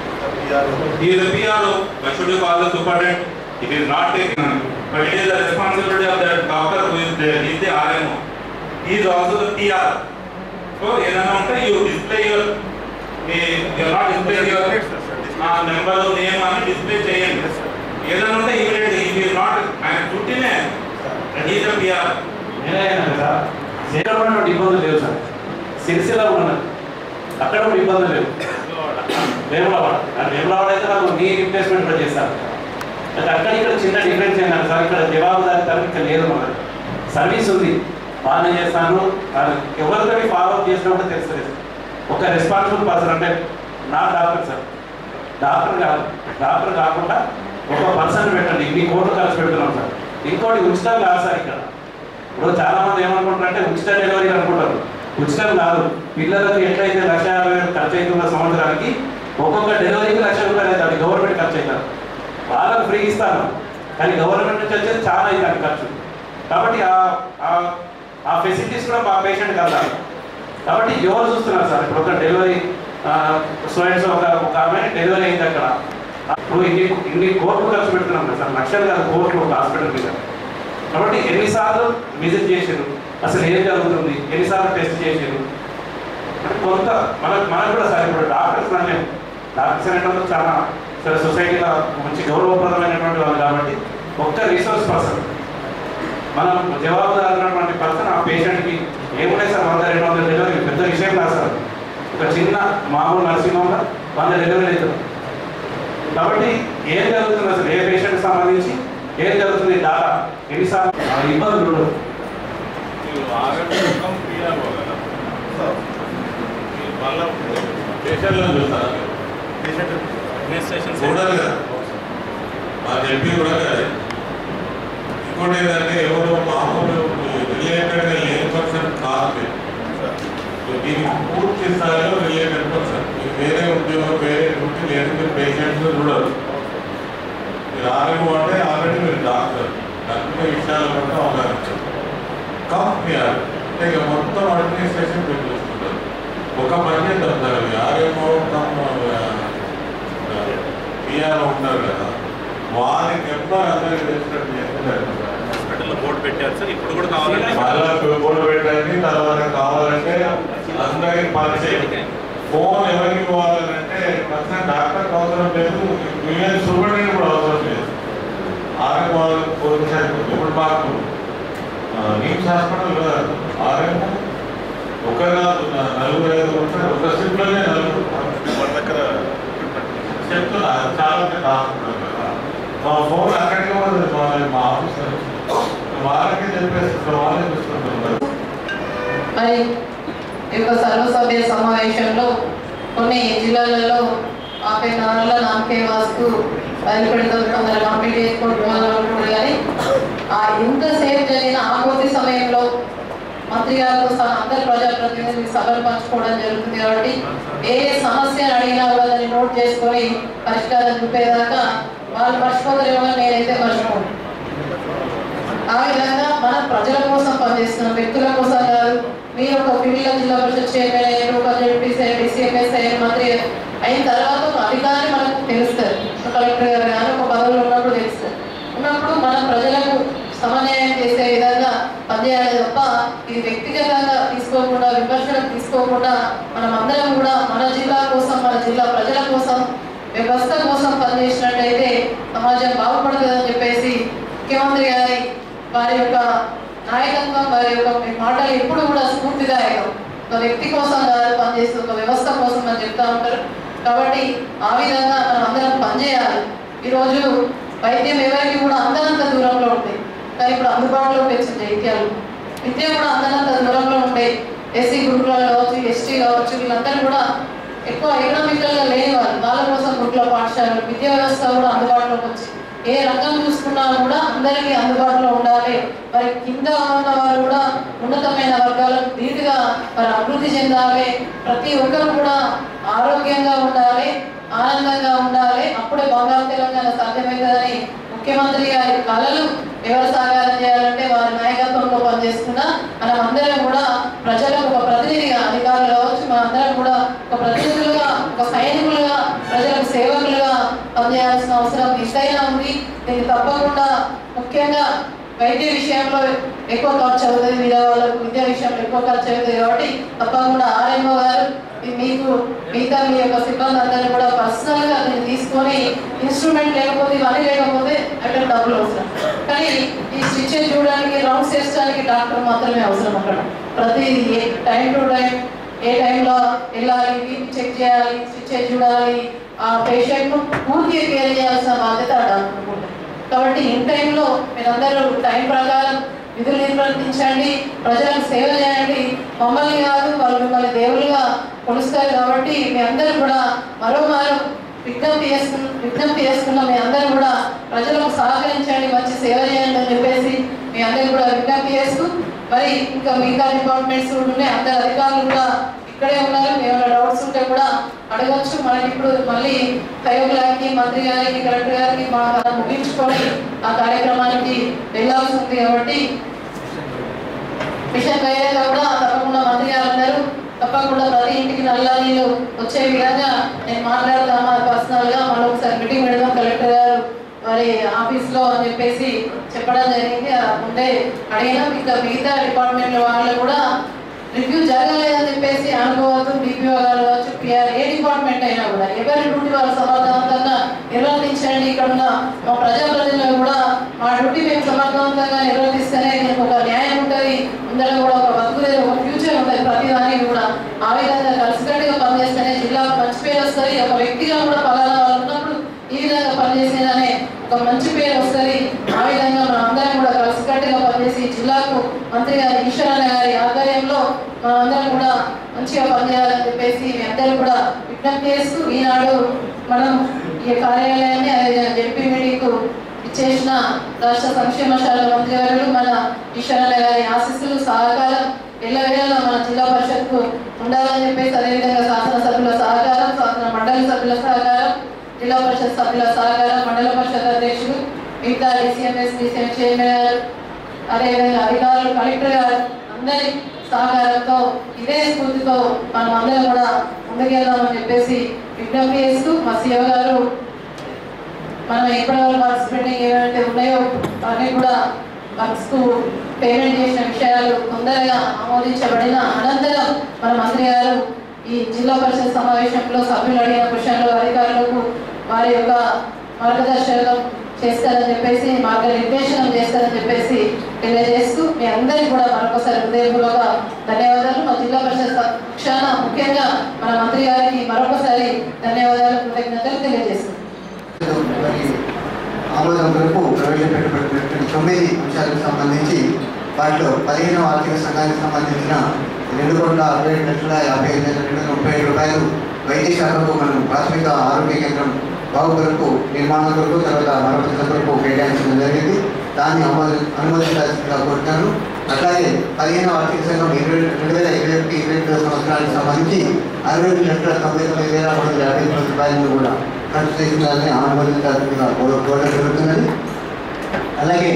he is a PRO why should you call the superintendent it is not taken but it is the responsibility of that doctor who is there he is the RMO he is also the PR so ఏదైనా ఉంటే you display your మీ you are not display your number name అని display చేయండి ఏదైనా ఉంటే immediately if he is not ఆయన చుట్టినే he is the PR నేనైనా సార్ సేవటువంటి ఇబ్బందులు లేవు సార్ సిరిసిల్ల ఉన్నది అక్కడ కూడా ఇబ్బందులు లేవు వేములవాడ కానీ వేములవాడ అయితే నాకు నీ రిప్లేస్మెంట్ కూడా చేశారు అయితే అక్కడ ఇక్కడ చిన్న డిఫరెన్స్ ఏంటంటే సార్ ఇక్కడ జవాబుదారి తరం ఇక్కడ లేదు మనకి సర్వీస్ ఉంది బాగానే చేస్తాను అది ఎవరితో ఫాలో అప్ చేసినా కూడా తెలుస్తుంది ఒక రెస్పాన్సిబుల్ పర్సన్ అంటే నా డాక్టర్ సార్ డాక్టర్ కాదు డాక్టర్ కాకుండా ఒక పర్సన్ పెట్టండి ఇన్ని కోట్లు ఖర్చు పెడుతున్నాం సార్ ఇంకోటి ఉచితం కాదు సార్ ఇక్కడ ఇప్పుడు చాలా మంది ఏమనుకుంటారంటే ఉచిత డెలివరీ అనుకుంటారు ఉచితం కాదు పిల్లలకు ఎట్లయితే లక్ష యాభై వేలు ఖర్చు అవుతుందో సంవత్సరానికి ఒక్కొక్క డెలివరీకి లక్ష రూపాయలు అవుతుంది అది గవర్నమెంట్ ఖర్చు అవుతారు వాళ్ళకు ఫ్రీ ఇస్తాను కానీ గవర్నమెంట్ నుంచి వచ్చేది చాలా అవుతుంది ఖర్చు కాబట్టి ఆ- ఆ- ఆ ఫెసిలిటీస్ కూడా మా పేషెంట్ కదా కాబట్టి ఎవరు చూస్తున్నారు సార్ ఇప్పుడు ఒక డెలివరీ స్టూడెంట్స్ ఒక ఒక ఆమె డెలివరీ అయింది అక్కడ ఇప్పుడు ఇన్ని ఇన్ని కోట్లు ఖర్చు పెడుతున్నాం కదా సార్ లక్షలు కాదు కోట్లు ఒక హాస్పిటల్ మీద కాబట్టి ఎన్నిసార్లు విజిట్ చేసారు అసలు ఏం జరుగుతుంది ఎన్నిసార్లు టెస్ట్ చేసారు కొంత మనకు మనకు కూడా సార్ ఇప్పుడు డాక్టర్స్ అంటే డాక్టర్స్ అనేటువంటి చాలా సరే సొసైటీలో మంచి గౌరవప్రదమైనటువంటి వాళ్ళు కాబట్టి ఒక్క రీసోర్స్ పర్సన్ మనం జవాబుదారున్నటువంటి పర్సన్ ఆ పేషెంట్కి ఏమున్నాయి సార్ వంద రెండు వందల డెలివరీ పెద్ద విషయం కాదు సార్ ఒక చిన్న మామూలు నర్సింగ్ హోమ్లో వంద డెలివరీ అవుతుంది కాబట్టి ఏం జరుగుతుంది అసలు ఏ పేషెంట్ సంబంధించి ఏం జరుగుతుంది డాటా ఎన్నిసార్లు ఆ ఇబ్బందులు ఉండవు పేషెంట్లను చూస్తారా చూడాలి కదా మా ఎంపీ కూడా కాదు ఇంకోటి ఏంటంటే ఎవరు మామూలు రిలేటెడ్ లేని పర్సన్ కాదు మీరు. సో దీనికి పూర్తి స్థాయిలో రిలేటెడ్ పర్సన్ మీకు వేరే ఉద్యోగం వేరే డ్యూటీ లేదు మీరు పేషెంట్స్ చూడరు మీరు ఆరోగ్యం అంటే ఆల్రెడీ మీరు డాక్టర్ అన్ని విషయాల పట్ల అవగాహన కంపెనీ అంటే ఇక మొత్తం అడ్మినిస్ట్రేషన్ మీరు చూసుకుంటారు ఒక పని చేద్దాం సార్ అది ఆర్ఎంఓ పిఆర్ ఉంటారు కదా వారి నెంబర్ అందరికి తెలిసినట్టు చేస్తున్నారు హాస్పిటల్లో బోర్డు పెట్టారు సార్ ఇప్పుడు కూడా కావాలంటే మళ్ళా బోర్డు పెట్టండి తర్వాత కావాలంటే అందరికి పరిచయం ఫోన్ ఎవరికి పోవాలంటే పర్సనల్ డాక్టర్ అవసరం లేదు మిలియన్ సూపరింటెండెంట్ కూడా అవసరం లేదు ఆర్ఎం వాళ్ళు పోలీస్ సరిపోతుంది ఇప్పుడు మాకు నీమ్స్ హాస్పిటల్ ఆర్ఎం ఒక కాదు న- నలుగురు ఐదు ఉంటారు ఒక స్లిప్లోనే నలుగురు మన దగ్గర చెప్తున్నా చాలా పెద్ద హాస్పిటల్ కదా మా ఫోన్ అక్కడికి పోతుంది మా మా ఆఫీస్ వాళ్ళకి చెప్పేస్తున్నారు వాళ్ళే చూస్తుంటారు మరి ఈ యొక్క సర్వసభ్య సమావేశంలో కొన్ని జిల్లాలలో ఆపై నాలుగుల నామకే వాస్తు బయలుపెడతాం తొందరగా కంప్లీట్ చేసుకోవడం కానీ ఆ ఇంతసేపు జరిగిన ఆ కొద్ది సమయంలో మంత్రి గారితో సహా అందరు ప్రజాప్రతినిధులు సభలు పంచుకోవడం జరుగుతుంది కాబట్టి ఏ సమస్య అడిగినా కూడా దాన్ని నోట్ చేసుకొని పరిష్కారం చూపేదాకా వాళ్ళు మర్చిపోతారేమో కానీ నేనైతే మర్చిపోను ఆ విధంగా మనం ప్రజల కోసం పనిచేస్తున్నాం వ్యక్తుల కోసం కాదు మీరు ఒక ఫీల్డ్లో జిల్లా పరిషత్ చైర్మన్ అయ్యారు ఒక జడ్పీసీ డిసిఎంఎస్ అయ్యారు మంత్రి అయిన తర్వాత ఒక అధికారి మనకు తెలుస్తారు ఒక కలెక్టర్ గారు కానీ ఒక పదవులు ఉన్నప్పుడు తెలుస్తారు ఉన్నప్పుడు మనం ప్రజలకు సమన్వయం చేసే విధంగా పనిచేయాలి తప్ప ఇది వ్యక్తిగతంగా తీసుకోకుండా విమర్శలకు తీసుకోకుండా మనం అందరం కూడా మన జిల్లా కోసం మన జిల్లా ప్రజల కోసం వ్యవస్థ కోసం పనిచేసినట్టయితే సమాజం బాగుపడుతుందని చెప్పేసి ముఖ్యమంత్రి గారి వారి యొక్క నాయకత్వం వారి యొక్క మాటలు ఎప్పుడు కూడా స్ఫూర్తిదాయకం ఒక వ్యక్తి కోసం కాదు పనిచేస్తూ ఒక వ్యవస్థ కోసం అని చెప్తా ఉంటారు కాబట్టి ఆ విధంగా మనం అందరం పనిచేయాలి ఈరోజు వైద్యం ఎవరికి కూడా అందనంత దూరంలో ఉంటాయి కానీ ఇప్పుడు అందుబాటులోకి వచ్చింది జైత్యాలు విద్య కూడా అందనంత దూరంలో ఉంటాయి ఎస్సీ గురుకులాలు కావచ్చు ఎస్టీ కావచ్చు వీళ్ళందరూ కూడా ఎక్కువ ఎకనామికల్గా లేని వాళ్ళు వాళ్ళ కోసం గురుకుల పాఠశాలలు విద్యా వ్యవస్థ కూడా అందుబాటులోకి వచ్చింది ఏ రంగం చూసుకున్నా కూడా అందరికీ అందుబాటులో ఉండాలి మరి కింద ఉన్న వారు కూడా ఉన్నతమైన వర్గాలకు ధీటుగా మరి అభివృద్ధి చెందాలి ప్రతి ఒక్కరు కూడా ఆరోగ్యంగా ఉండాలి ఆనందంగా ఉండాలి అప్పుడే బంగారు తెలంగాణ సాధ్యమవుతుందని ముఖ్యమంత్రి గారి కళలు ఎవరు సాకారం చేయాలంటే వారి నాయకత్వంలో పనిచేస్తున్న మనం అందరం కూడా ప్రజలకు ఒక ప్రతినిధిగా అధికారులు కావచ్చు మన అందరం కూడా ఒక ప్రతినిధులుగా ఒక సైనికులుగా ప్రజలకు సేవకులుగా పనిచేయాల్సిన అవసరం ఎంతైనా ఉంది దీన్ని తప్పకుండా ముఖ్యంగా వైద్య విషయంలో ఎక్కువ ఖర్చు అవుతుంది విద్య వాళ్ళకు విద్య విషయంలో ఎక్కువ ఖర్చు అవుతుంది కాబట్టి తప్పకుండా ఆర్ఎంఓ గారు మీ- మీకు మిగతా మీ యొక్క సిబ్బంది అందరూ కూడా పర్సనల్ గా దీన్ని తీసుకొని ఇన్స్ట్రుమెంట్ లేకపోతే ఇవన్నీ లేకపోతే అక్కడ డబ్బులు అవసరం కానీ ఈ స్టిచ్చెస్ చూడడానికి రౌండ్స్ వేసడానికి డాక్టర్ మాత్రమే అవసరం అక్కడ ప్రతి టైం టు టైం ఏ టైంలో వెళ్ళాలి బీపీ చెక్ చేయాలి స్టిచ్చెస్ చూడాలి ఆ పేషెంట్ ను పూర్తిగా కేర్ చేయాల్సిన బాధ్యత ఆ డాక్టర్ ఉంటుంది కాబట్టి ఇన్ టైంలో మీరందరూ టైం ప్రకారం విధులు నిర్వర్తించండి ప్రజలకు సేవ చేయండి మమ్మల్ని కాదు వాళ్ళు మిమ్మల్ని దేవులుగా కొలుస్తారు కాబట్టి మీ అందరూ కూడా మరోమారు విజ్ఞప్తి చేసుకున్న విజ్ఞప్తి చేసుకున్న మీ అందరూ కూడా ప్రజలకు సహకరించండి మంచి సేవ చేయండి అని చెప్పేసి మీ అందరూ కూడా విజ్ఞప్తి చేస్తూ మరి ఇంకా మిగతా డిపార్ట్మెంట్స్ కూడా ఉన్నాయి అందరు అధికారులు కూడా ఇక్కడే ఉన్నారు ఏమైనా డౌట్స్ ఉంటే కూడా అడగచ్చు మనకి ఇప్పుడు మళ్ళీ ఫైవ్ గారికి మంత్రి గారికి కలెక్టర్ గారికి మా మనం ముగించుకొని ఆ కార్యక్రమానికి వెళ్ళాల్సి ఉంది కాబట్టి మిషన్ కయ్యాక కూడా తప్పకుండా మంత్రి గారు అందరూ తప్పకుండా ప్రతి ఇంటికి నల్ల నీళ్ళు వచ్చే విధంగా నేను మాట్లాడదామా పర్సనల్ గా మళ్ళీ ఒకసారి మీటింగ్ పెడదాం కలెక్టర్ గారు మరి ఆఫీస్ లో అని చెప్పేసి చెప్పడం జరిగింది ఆ ముందే అడిగినాం ఇంకా మిగతా డిపార్ట్మెంట్ వాళ్ళు కూడా రివ్యూ జరగలేదని చెప్పేసి అనుకోవద్దు డిపిఓ గారు కావచ్చు పిఆర్ ఏ డిపార్ట్మెంట్ అయినా కూడా ఎవరి డ్యూటీ వాళ్ళు సమర్థవంతంగా నిర్వర్తించండి ఇక్కడ ఉన్న మా ప్రజాప్రతినిధులు కూడా మా డ్యూటీ మేము సమర్థవంతంగా నిర్వర్తిస్తేనే దీనికి ఒక న్యాయం ఉంటుంది ముందర కూడా ఒక బతుకులేదు ఒక ఫ్యూచర్ ఉంటుంది ప్రతి దానికి కూడా ఆ విధంగా కలిసికట్టుగా పనిచేస్తేనే జిల్లాకు మంచి పేరు వస్తుంది ఒక వ్యక్తిగా కూడా పలానా వాళ్ళు ఉన్నప్పుడు ఈ విధంగా పనిచేసేదనే ఒక మంచి పేరు వస్తుంది ఆ విధంగా మనం అందరం కూడా కలిసికట్టుగా పనిచేసి జిల్లాకు మంత్రి గారి ఈశ్వరన్న గారి ఆధ్వర్యంలో మనందరం కూడా మంచిగా పనిచేయాలని చెప్పేసి మీ అందరూ కూడా విజ్ఞప్తి చేస్తూ ఈనాడు మనం ఈ కార్యాలయాన్ని అదే జడ్పీ మీటింగ్కు ఇచ్చేసిన రాష్ట్ర సంక్షేమ శాఖ మంత్రి గారు మన ఈశ్వరన్న గారి ఆశీస్సులు సహకారం ఎల్లవేళలా మన జిల్లా పరిషత్కు ఉండాలని చెప్పేసి అదేవిధంగా శాసనసభ్యుల సహకారం శాసన మండలి సభ్యుల సహకారం జిల్లా పరిషత్ సభ్యుల సహకారం మండల పరిషత్ అధ్యక్షులు మిగతా డిసిఎంఎస్ డిసిఎం చైర్మన్ గారు అదేవిధంగా అధికారులు కలెక్టర్ గారు అందరి సహకారంతో ఇదే స్ఫూర్తితో మనం అందరం కూడా ముందుకెళ్దామని చెప్పేసి విజ్ఞప్తి చేస్తూ మా సీఎం గారు మనం ఎప్పటివరకు వర్క్స్ పెండింగ్ ఏమైతే ఉన్నాయో అవన్నీ కూడా వర్క్స్ కు పేమెంట్ చేసిన విషయాలు తొందరగా ఆమోదించబడిన అనంతరం మన మంత్రి గారు ఈ జిల్లా పరిషత్ సమావేశంలో సభ్యులు అడిగిన క్వశ్చన్లు అధికారులకు వారి యొక్క మార్గదర్శకం చేస్తారని చెప్పేసి మార్గనిర్దేశనం చేస్తారని చెప్పేసి తెలియజేస్తూ మీ అందరికీ కూడా మరొకసారి హృదయపూర్వక ధన్యవాదాలు మా జిల్లా పరిషత్ పక్షాన ముఖ్యంగా మన మంత్రి గారికి మరొకసారి ధన్యవాదాలు కృతజ్ఞతలు తెలియజేస్తున్నాను మరి ఆమోదం కొరకు ప్రవేశపెట్టబడినటువంటి తొమ్మిది అంశాలకు సంబంధించి వాటిలో పదిహేను ఆర్థిక సంఘానికి సంబంధించిన రెండు కోట్ల అరవై ఏడు లక్షల యాభై ఐదు వేల రెండు వందల ముప్పై ఏడు రూపాయలు వైద్య శాఖకు మనం ప్రాథమిక ఆరోగ్య కేంద్రం బాగు కొరకు నిర్మాణం కొరకు తర్వాత మరమ్మతుల కొరకు కేటాయించడం జరిగింది దాన్ని ఆమోద అనుమతించాల్సిందిగా కోరుతాను అట్లాగే పదిహేను ఆర్థిక సంఘం ఇరవై రెండు వేల ఇరవై ఒకటి ఇరవై రెండు సంవత్సరానికి సంబంధించి అరవై రెండు లక్షల తొంభై తొమ్మిది వేల మూడు వందల యాభై తొమ్మిది రూపాయలను కూడా ఖర్చు చేసిందని ఆనుమతించాల్సిందిగా కోర- కోరడం జరుగుతున్నది అలాగే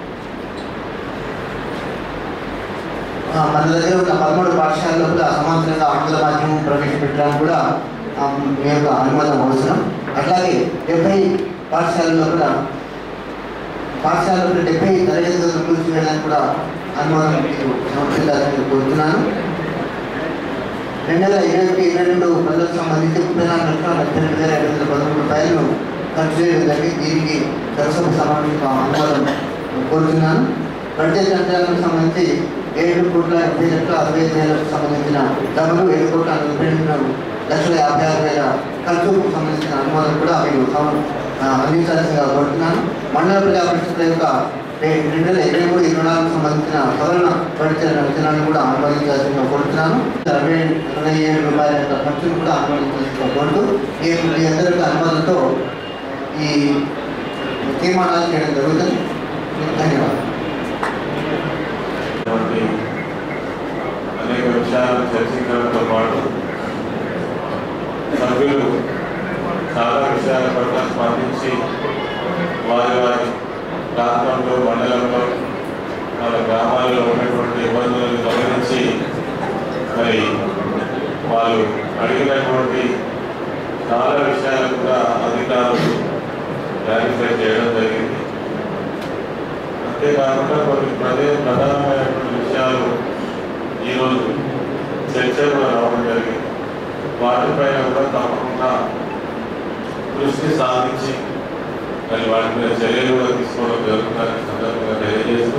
ఆ, మన దగ్గర ఉన్న పదమూడు పాఠశాలలో కూడా సమాంతరంగా ఆంగ్ల మాధ్యమం ప్రవేశపెట్టడానికి కూడా ఆ, మీ యొక్క అనుమతి అవసరం అట్లాగే డెబ్బై పాఠశాలలో కూడా పాఠశాలలో డెబ్బై తరగతి గదులు పూర్తి చేయడానికి కూడా అనుమానం మీకు సమర్పించాలని కోరుతున్నాను రెండు వేల ఇరవై ఒకటి ఇరవై రెండు పనులకు సంబంధించి ముప్పై నాలుగు లక్షల డెబ్బై రెండు వేల ఐదు వందల పదమూడు రూపాయలను ఖర్చు చేయడం జరిగింది దీనికి సరసభ సమావేశం అనుమోదం కోరుతున్నాను బడ్జెట్ అంచనాలకు సంబంధించి ఏడు కోట్ల ఎనభై లక్షల అరవై ఐదు వేలకు సంబంధించిన డబ్బులు ఏడు కోట్ల నలభై రెండు లక్షల యాభై ఆరు వేల ఖర్చుకు సంబంధించిన అనుమోదం కూడా మీరు సమ- ఆ, అందించాల్సిందిగా కోరుతున్నాను మండల ప్రజా పరిషత్ యొక్క రే- రెండు వేల ఇరవై మూడు ఇరవై నాలుగు సంబంధించిన సవరణ బడ్జెట్ అంచనాలను కూడా అనుమతించాల్సిందిగా కోరుతున్నాను అరవై ఇరవై ఏడు రూపాయల యొక్క ఖర్చును కూడా అనుమతించాల్సిందిగా కోరుతూ ఈ మీ అందరి యొక్క అనుమతులతో ఈ తీర్మానాలు చేయడం జరుగుతుంది ధన్యవాదాలు కాబట్టి అనేక విషయాలు చర్చించడంతో పాటు సభ్యులు చాలా విషయాల పట్ల స్పందించి వారి వారి ప్రాంతంలో మండలంలో వాళ్ళ గ్రామాల్లో ఉన్నటువంటి ఇబ్బందులను గమనించి మరి వాళ్ళు అడిగినటువంటి చాలా విషయాలు కూడా అధికారులు క్లారిఫై చేయడం జరిగింది అంతేకాకుండా కొన్ని ప్రదే ప్రధానమైనటువంటి విషయాలు ఈరోజు చర్చలో రావడం జరిగింది వాటిపైన కూడా తప్పకుండా దృష్టి సాధించి మరి వాటి మీద చర్యలు కూడా తీసుకోవడం జరుగుతుందని సందర్భంగా తెలియజేస్తూ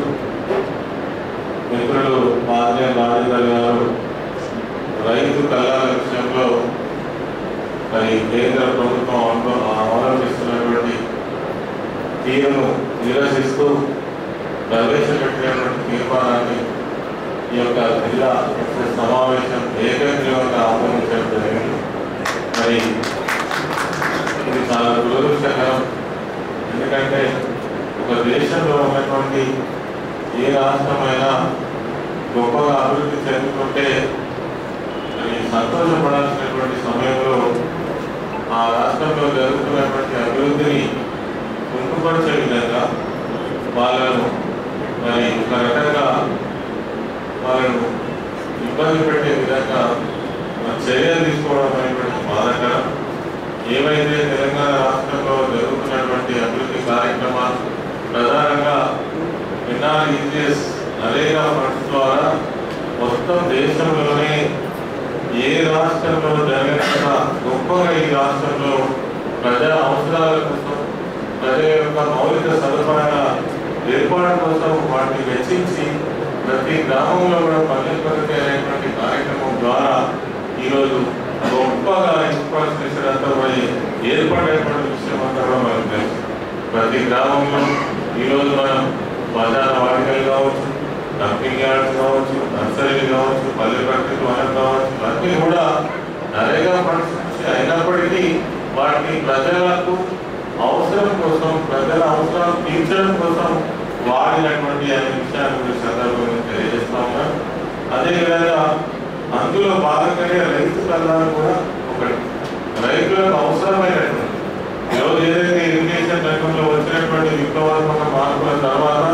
మిత్రులు మాదిరే రాజేందర్ గారు రైతు కళ్యాణ విషయంలో మరి కేంద్ర ప్రభుత్వం అవలం- అవలంబిస్తున్నటువంటి తీరును నిరసిస్తూ ప్రవేశపెట్టినటువంటి తీర్మానాన్ని ఈ యొక్క జిల్లా పరిషత్ సమావేశం ఏకగ్రీవంగా ఆమోదించడం జరిగింది మరి ఇది చాలా దురదృష్టకరం ఎందుకంటే ఒక దేశంలో ఉన్నటువంటి ఏ రాష్ట్రమైనా గొప్పగా అభివృద్ధి చెందుతుంటే మరి సంతోషపడాల్సినటువంటి సమయంలో ఆ రాష్ట్రంలో జరుగుతున్నటువంటి అభివృద్ధిని కుంటుపరిచే విధంగా వాళ్ళను మరి ఒక రకంగా వాళ్ళను ఇబ్బంది పెట్టే విధంగా మన చర్యలు తీసుకోవడం అనేటువంటి బాధాకరం ఏవైతే తెలంగాణ రాష్ట్రంలో జరుగుతున్నటువంటి అభివృద్ధి కార్యక్రమాలు ప్రధానంగా ఎన్ఆర్ఈజిఎస్ నరేగా ఫండ్స్ ద్వారా మొత్తం దేశంలోనే ఏ రాష్ట్రంలో జరిగినంత గొప్పగా ఈ రాష్ట్రంలో ప్రజా అవసరాల కోసం ప్రజల యొక్క మౌలిక సదుపాయాల ఏర్పాటు కోసం వాటిని వెచ్చించి ప్రతి గ్రామంలో కూడా పల్లె ప్రగతి అనేటువంటి కార్యక్రమం ద్వారా ఈరోజు గొప్పగా ఇన్ఫ్రాస్ట్రక్చర్ అంతా పోయి ఏర్పడేటువంటి విషయం అంతా కూడా మనకు తెలుసు ప్రతి గ్రామంలో ఈరోజు మనం బజార్ వాడికలు కావచ్చు డంపింగ్ యార్డ్స్ కావచ్చు నర్సరీలు కావచ్చు పల్లె ప్రకృతి వనం కావచ్చు ఇవన్నీ కూడా నరేగా ఫండ్స్ నుంచి అయినప్పటికీ వాటిని ప్రజలకు అవసరం కోసం ప్రజల అవసరాలు తీర్చడం కోసం వాడినటువంటి అనే విషయాన్ని కూడా ఈ సందర్భంగా తెలియజేస్తా ఉన్నాను అదేవిధంగా అందులో భాగంగానే రైతు కళ్యాణం కూడా ఒకటి రైతులకు అవసరమైనటువంటి ఈరోజు ఏదైతే ఇరిగేషన్ రంగంలో వచ్చినటువంటి విప్లవాత్మక మార్పుల తర్వాత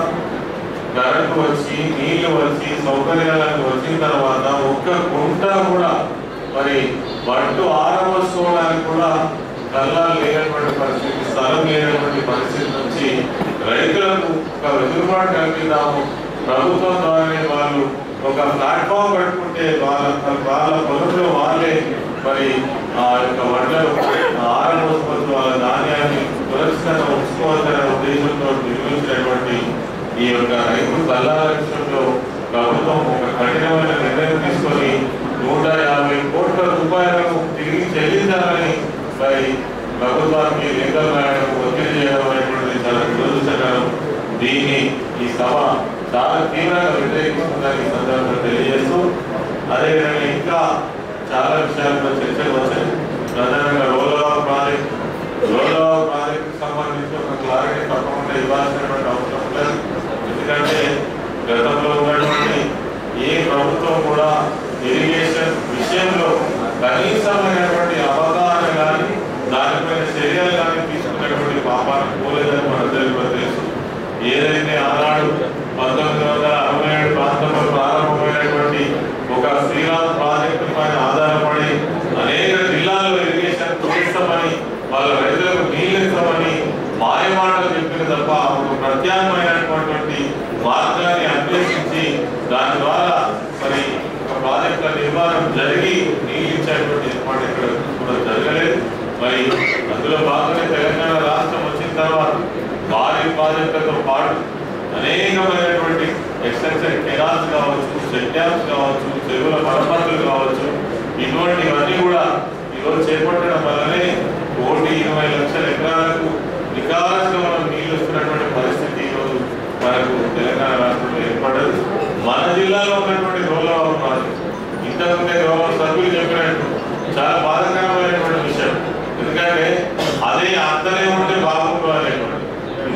కరెంటు వచ్చి నీళ్లు వచ్చి సౌకర్యాలను వచ్చిన తర్వాత ఒక్క గుంట కూడా మరి వడ్డు ఆరవసుకోవడానికి కూడా కళ్ళాలు లేనటువంటి పరిస్థితి స్థలం లేనటువంటి పరిస్థితి నుంచి రైతులకు ఒక వెసులుబాటు కల్పిద్దాము ప్రభుత్వం ద్వారానే వాళ్ళు ఒక ప్లాట్ఫామ్ కట్టుకుంటే వాళ్ళ వాళ్ళ పొలంలో వాళ్ళే మరి ఆ యొక్క వడ్లను ఆరవసుకోవచ్చు వాళ్ళ ధాన్యాన్ని సురక్షితంగా ఉంచుకోవాలనే ఉద్దేశంతో నిర్మించినటువంటి ఈ యొక్క రైతు కల్లాల విషయంలో ప్రభుత్వం ఒక కఠినమైన నిర్ణయం తీసుకొని నూట యాభై కోట్ల రూపాయలను తిరిగి చెల్లించాలని మరి ప్రభుత్వానికి లేఖలు రాయడం ఒత్తిడి చేయడం అనేటువంటిది చాలా దురదృష్టకరం దీన్ని ఈ సభ చాలా తీవ్రంగా వ్యతిరేకిస్తుందని ఈ సందర్భంగా తెలియజేస్తూ అదేవిధంగా ఇంకా చాలా విషయాలపై చర్చలు వచ్చాయి ప్రధానంగా రోలరావు ప్రాజెక్ట్ రోలరావు ప్రాజెక్ట్ సంబంధించి ఒక క్లారిటీ తప్పకుండా ఇవ్వాల్సినటువంటి అవసరం లేదు ఎందుకంటే గతంలో ఉన్నటువంటి ఏ ప్రభుత్వం కూడా ఇరిగేషన్ విషయంలో కనీసమైనటువంటి అవగాహన కానీ దానిపైన చర్యలు కానీ తీసుకున్నటువంటి పాపాన్ని పోలేదని మనందరికీ కూడా తెలుసు ఏదైతే ఆనాడు పంతొమ్మిది వందల అరవై ఏడు ప్రాంతంలో ప్రారంభమైనటువంటి ఒక శ్రీరామ్ ప్రాజెక్టు పైన ఆధారపడి అనేక జిల్లాల్లో ఇరిగేషన్ చేస్తామని వాళ్ళ రైతులకు నీళ్ళు ఇస్తామని మాయమాటలు చెప్పిన తప్ప ఒక ప్రత్యామ్నాయమైనటువంటి మార్గాన్ని అన్వేషించి దాని ద్వారా మరి ఒక ప్రాజెక్టుల నిర్మాణం జరిగి నీళ్ళు ఇచ్చేటువంటి ఏర్పాటు ఇక్కడ కూడా జరగలేదు మరి అందులో భాగంగా తెలంగాణ రాష్ట్రం వచ్చిన తర్వాత భారీ ప్రాజెక్టులతో పాటు అనేకమైనటువంటి ఎక్స్టెన్షన్ కెనాల్స్ కావచ్చు చెక్ డ్యామ్స్ కావచ్చు చెరువుల మరమ్మతులు కావచ్చు ఇటువంటివన్నీ కూడా ఈరోజు చేపట్టడం వల్లనే కోటి ఇరవై లక్షల ఎకరాలకు నికారంగా మనం నీళ్లు వస్తున్నటువంటి పరిస్థితి ఈరోజు మనకు తెలంగాణ రాష్ట్రంలో ఏర్పడ్డది మన జిల్లాలో ఉన్నటువంటి రోలవరం ప్రాజెక్ట్ ఇంతకుముందే గౌరవ సభ్యులు చెప్పినట్టు చాలా బాధాకరమైనటువంటి విషయం ఎందుకంటే అదే అంతనే ఉంటే బాగుంటుంది అనేటువంటి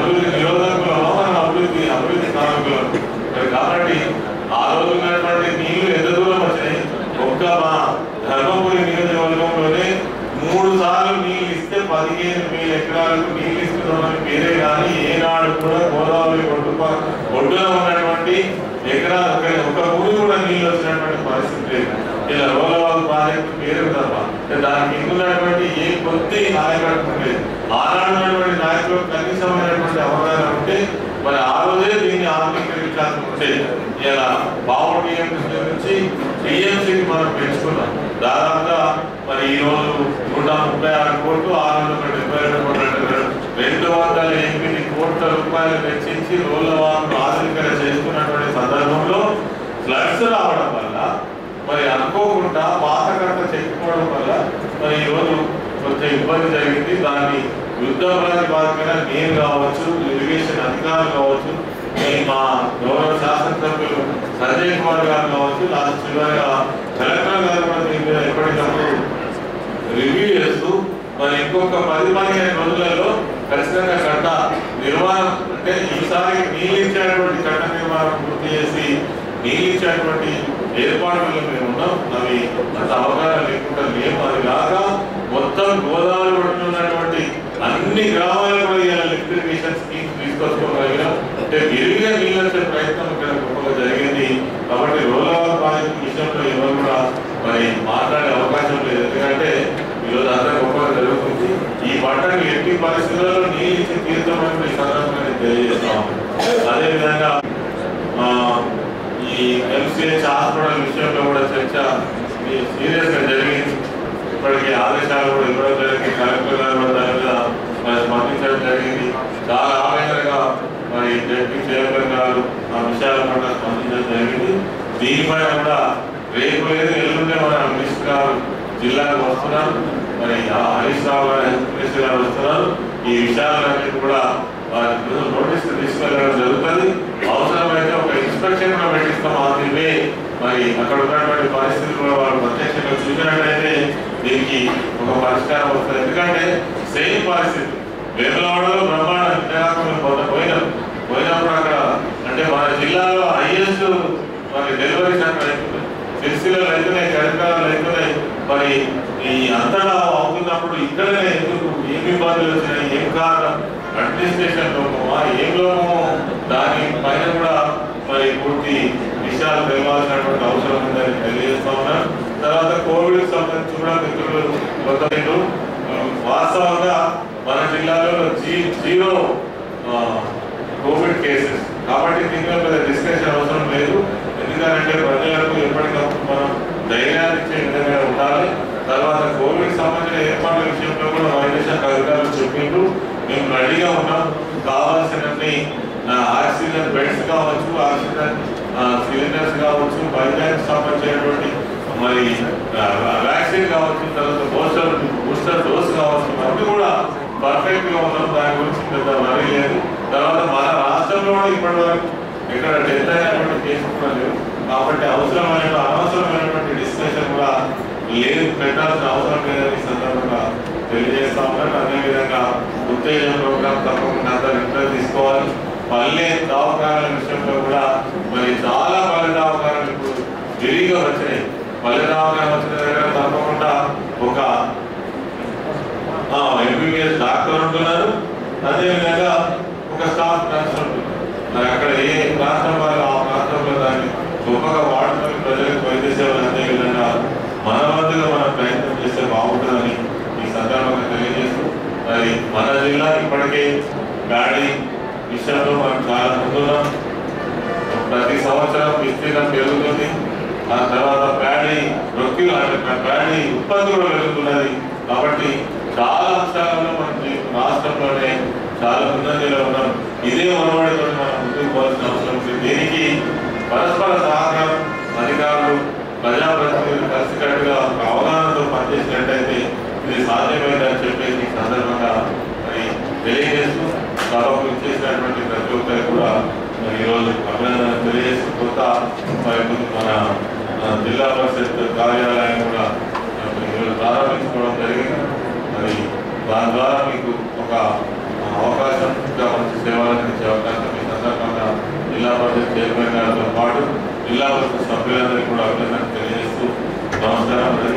అభివృద్ధి నిరోధకులమా మనం అభివృద్ధి అభివృద్ధి కారకులం మరి కాబట్టి ఆ రోజు ఉన్నటువంటి నీళ్లు ఎంత దూరం వచ్చినాయి ఒక్క మా ధర్మపురి నియోజకవర్గంలోనే మూడు సార్లు నీళ్ళు ఇస్తే పదిహేను వేల ఎకరాలకు నీళ్ళు ఇస్తున్నామని పేరే కానీ ఏనాడు కూడా గోదావరి ఒడ్డు ప- ఒడ్డున ఉన్నటువంటి ఎకరాలు ఒక- ఒక ఊరు కూడా నీళ్ళు వచ్చినటువంటి పరిస్థితి లేదు ఇలా రోలవాగు ప్రాజెక్టు పేరు తప్ప దానికి ఉన్నటువంటి ఏ కొద్ది నాయకత్వం లేదు ఆనాడు ఉన్నటువంటి నాయకులకు కనీసమైనటువంటి అవగాహన ఉంటే మరి ఆ రోజే దీన్ని ఆధునీకరించాల్సి ఉంటే ఇలా బావు టీఎంసీ నుంచి టీఎంసీకి మనం పెంచుకున్నాం దాదాపుగా మరి ఈ రోజు నూట ముప్పై ఆరు కోట్లు ఆరు వందల డెబ్బై రెండు కోట్ల రెండు వందల ఎనిమిది కోట్ల రూపాయలు వెచ్చించి రోడ్ల వాహనం ఆధునీకరణ చేసుకున్నటువంటి సందర్భంలో ఫ్లడ్స్ రావడం వల్ల మరి అనుకోకుండా పాత కట్ట చెక్కుకోవడం వల్ల మరి ఈ రోజు కొంచెం ఇబ్బంది జరిగింది దాన్ని యుద్ధ ప్రాతిపాదికన నేను కావచ్చు ఇరిగేషన్ అధికారులు కావచ్చు ఈ మా గౌరవ శాసనసభ్యులు సంజయ్ కుమార్ గారు కావచ్చు లాస్ట్ చివరిగా కలెక్టర్ గారు కూడా దీని మీద ఎప్పటికప్పుడు రివ్యూ చేస్తూ మరి ఇంకొక పది పదిహేను రోజులలో ఖచ్చితంగా కట్ట నిర్మాణం అంటే ఈసారి నీళ్ళు ఇచ్చేటువంటి చట్ట నిర్మాణం పూర్తి చేసి నీళ్ళు ఇచ్చేటువంటి ఏర్పాట్లలో మేము ఉన్నాం అవి అంత అవగాహన లేకుండా లేవు అది కాక మొత్తం గోదావరి ఒడ్డున ఉన్నటువంటి అన్ని గ్రామాలకు కూడా ఇవాళ లిఫ్టిఫికేషన్ స్కీమ్స్ తీసుకొచ్చుకోగలిగాం అంటే విరిగా నీళ్ళు వచ్చే ప్రయత్నం ఇక్కడ గొప్పగా జరిగింది కాబట్టి రోలవాల్ ప్రాజెక్టు విషయంలో ఎవరు కూడా మరి మాట్లాడే అవకాశం లేదు ఎందుకంటే ఈరోజు అంతా గొప్పగా జరుగుతుంది ఈ పంటకు ఎట్టి పరిస్థితుల్లో నీళ్ళు ఇచ్చి తీర్థమని ఈ సందర్భంగా నేను తెలియజేస్తాం అదేవిధంగా ఆ, ఈ ఎంసీహెచ్ హాస్పిటల్ విషయంలో కూడా చర్చ సీరియస్ గా జరిగింది ఇప్పటికీ ఆదేశాలు కూడా ఇవ్వడం జరిగింది కలెక్టర్ గారు కూడా దాని మీద మరి స్పందించడం జరిగింది చాలా ఆవేదనగా మరి జడ్పీ చైర్మన్ గారు ఆ విషయాల పట్ల స్పందించడం జరిగింది దీనిపైన కూడా రేపు లేదు ఎల్లుండే మన మినిస్టర్ గారు జిల్లాకు వస్తున్నారు మరి ఆ హరీష్ రావు గారు హెల్త్ మినిస్టర్ గారు వస్తున్నారు ఈ విషయాలన్నింటినీ కూడా వారి నోటీస్ తీసుకెళ్ళడం జరుగుతుంది అవసరమైతే ఒక ఇన్స్పెక్షన్ కూడా పెట్టిస్తాం ఆర్మీవే మరి అక్కడ ఉన్నటువంటి పరిస్థితులు కూడా వాళ్ళు ప్రత్యక్షంగా చూసినట్టయితే దీనికి ఒక పరిష్కారం వస్తుంది ఎందుకంటే సేమ్ పరిస్థితి వేములవాడలో బ్రహ్మాండ ఇంతకాకుండా కొంత పోయినాం పోయినప్పుడు అక్కడ అంటే మన జిల్లాలో హైయెస్ట్ మరి డెలివరీస్ అక్కడ అవుతున్నాయి సిరిసిల్లలో అవుతున్నాయి కరీంనగర్లో అవుతున్నాయి మరి ఈ అంతటా అవుతున్నప్పుడు ఇక్కడనే ఎందుకు ఏమి ఇబ్బందులు వచ్చినాయి ఏం కారణం అడ్మినిస్ట్రేషన్ లోపమా ఏం లోపమో దాని పైన కూడా మరి పూర్తి విషయాలు తెలవాల్సినటువంటి అవసరం ఉందని తెలియజేస్తా ఉన్నాను తర్వాత కోవిడ్ సంబంధించి కూడా మిత్రులు కొంత మీరు, ఆ, వాస్తవంగా మన జిల్లాలో జీ జీరో ఆ, కోవిడ్ కేసెస్ కాబట్టి దీని మీద డిస్కషన్ అవసరం లేదు ఎందుకంటే ప్రజలకు ఎప్పటికప్పుడు మనం ధైర్యాన్ని ఇచ్చే విధంగా ఉండాలి తర్వాత కోవిడ్ సంబంధించిన ఏర్పాట్ల విషయంలో కూడా వైద్య శాఖ అధికారులు చెప్పిండ్రు మేము రెడీగా ఉన్నాం కావాల్సినన్ని ఆ, ఆక్సిజన్ బెడ్స్ కావచ్చు ఆక్సిజన్ ఆ, సిలిండర్స్ కావచ్చు వైద్యానికి సంబంధించినటువంటి మరి ఆ, వ్యాక్సిన్ కావచ్చు తర్వాత బూస్టర్ బూస్టర్ డోస్ కావచ్చు అన్ని కూడా పర్ఫెక్ట్ గా ఉన్నాం దాని గురించి పెద్ద వరీ లేదు తర్వాత మన రాష్ట్రంలో కూడా ఇప్పటి వరకు ఇక్కడ డెత్ అయినటువంటి కేసులు కూడా లేవు కాబట్టి అవసరమైన అనవసరమైనటువంటి డిస్కషన్ కూడా లేదు పెట్టాల్సిన అవసరం లేదని ఈ సందర్భంగా తెలియజేస్తా ఉన్నాను అదేవిధంగా ఉత్తేజం ప్రోగ్రామ్ తప్పకుండా అందరూ ఇంటర్ తీసుకోవాలి పల్లె దవాఖానాల విషయంలో కూడా మరి చాలా పల్లె దవాఖానాలు ఇప్పుడు విరిగా వచ్చినాయి పల్లె దవాఖాన వచ్చిన దగ్గర తప్పకుండా ఒక ఎంబీబీఎస్ డాక్టర్ ఉంటున్నారు అదేవిధంగా ఒక స్టాఫ్ నర్స్ ఉంటున్నారు మరి అక్కడ ఏ ప్రాంతం వాళ్ళు ఆ ప్రాంతంలో దాన్ని గొప్పగా వాడుకొని ప్రజలకు వైద్య సేవలు అందే విధంగా మన వంతుగా మనం ప్రయత్నం చేస్తే బాగుంటుందని ఈ సందర్భంగా తెలియజేస్తూ మరి మన జిల్లా ఇప్పటికే గాడి విషయంలో మనం చాలా ముందున్నాం ప్రతి సంవత్సరం విస్తీర్ణం పెరుగుతుంది ఆ తర్వాత ప్యాడీ రొక్కిలు అంటే ప్యాడీ ఉత్పత్తి కూడా పెరుగుతున్నది కాబట్టి చాలా అంశాలలో మనం జీ- రాష్ట్రంలోనే చాలా ముందంజలో ఉన్నాం ఇదే మనవాడితో మనం ముందుకు పోవాల్సిన అవసరం ఉంది దీనికి పరస్పర సహకారం అధికారులు ప్రజాప్రతినిధులు కలిసికట్టుగా ఒక అవగాహనతో పనిచేసినట్టయితే ఇది సాధ్యమైందని చెప్పేసి ఈ సందర్భంగా మరి తెలియజేస్తూ సభకు ఇచ్చేసినటువంటి ప్రతి ఒక్కరికి కూడా మరి ఈరోజు అభినందన తెలియజేస్తూ కొత్త మరి మన ఆ, జిల్లా పరిషత్ కార్యాలయం కూడా మరి ఈరోజు ప్రారంభించుకోవడం జరిగింది మరి దాని ద్వారా మీకు ఒక అవకాశం ఇంకా మంచి సేవ సభ్యులందరికీ కూడా అభినందన తెలియజేస్తూ నమస్కారం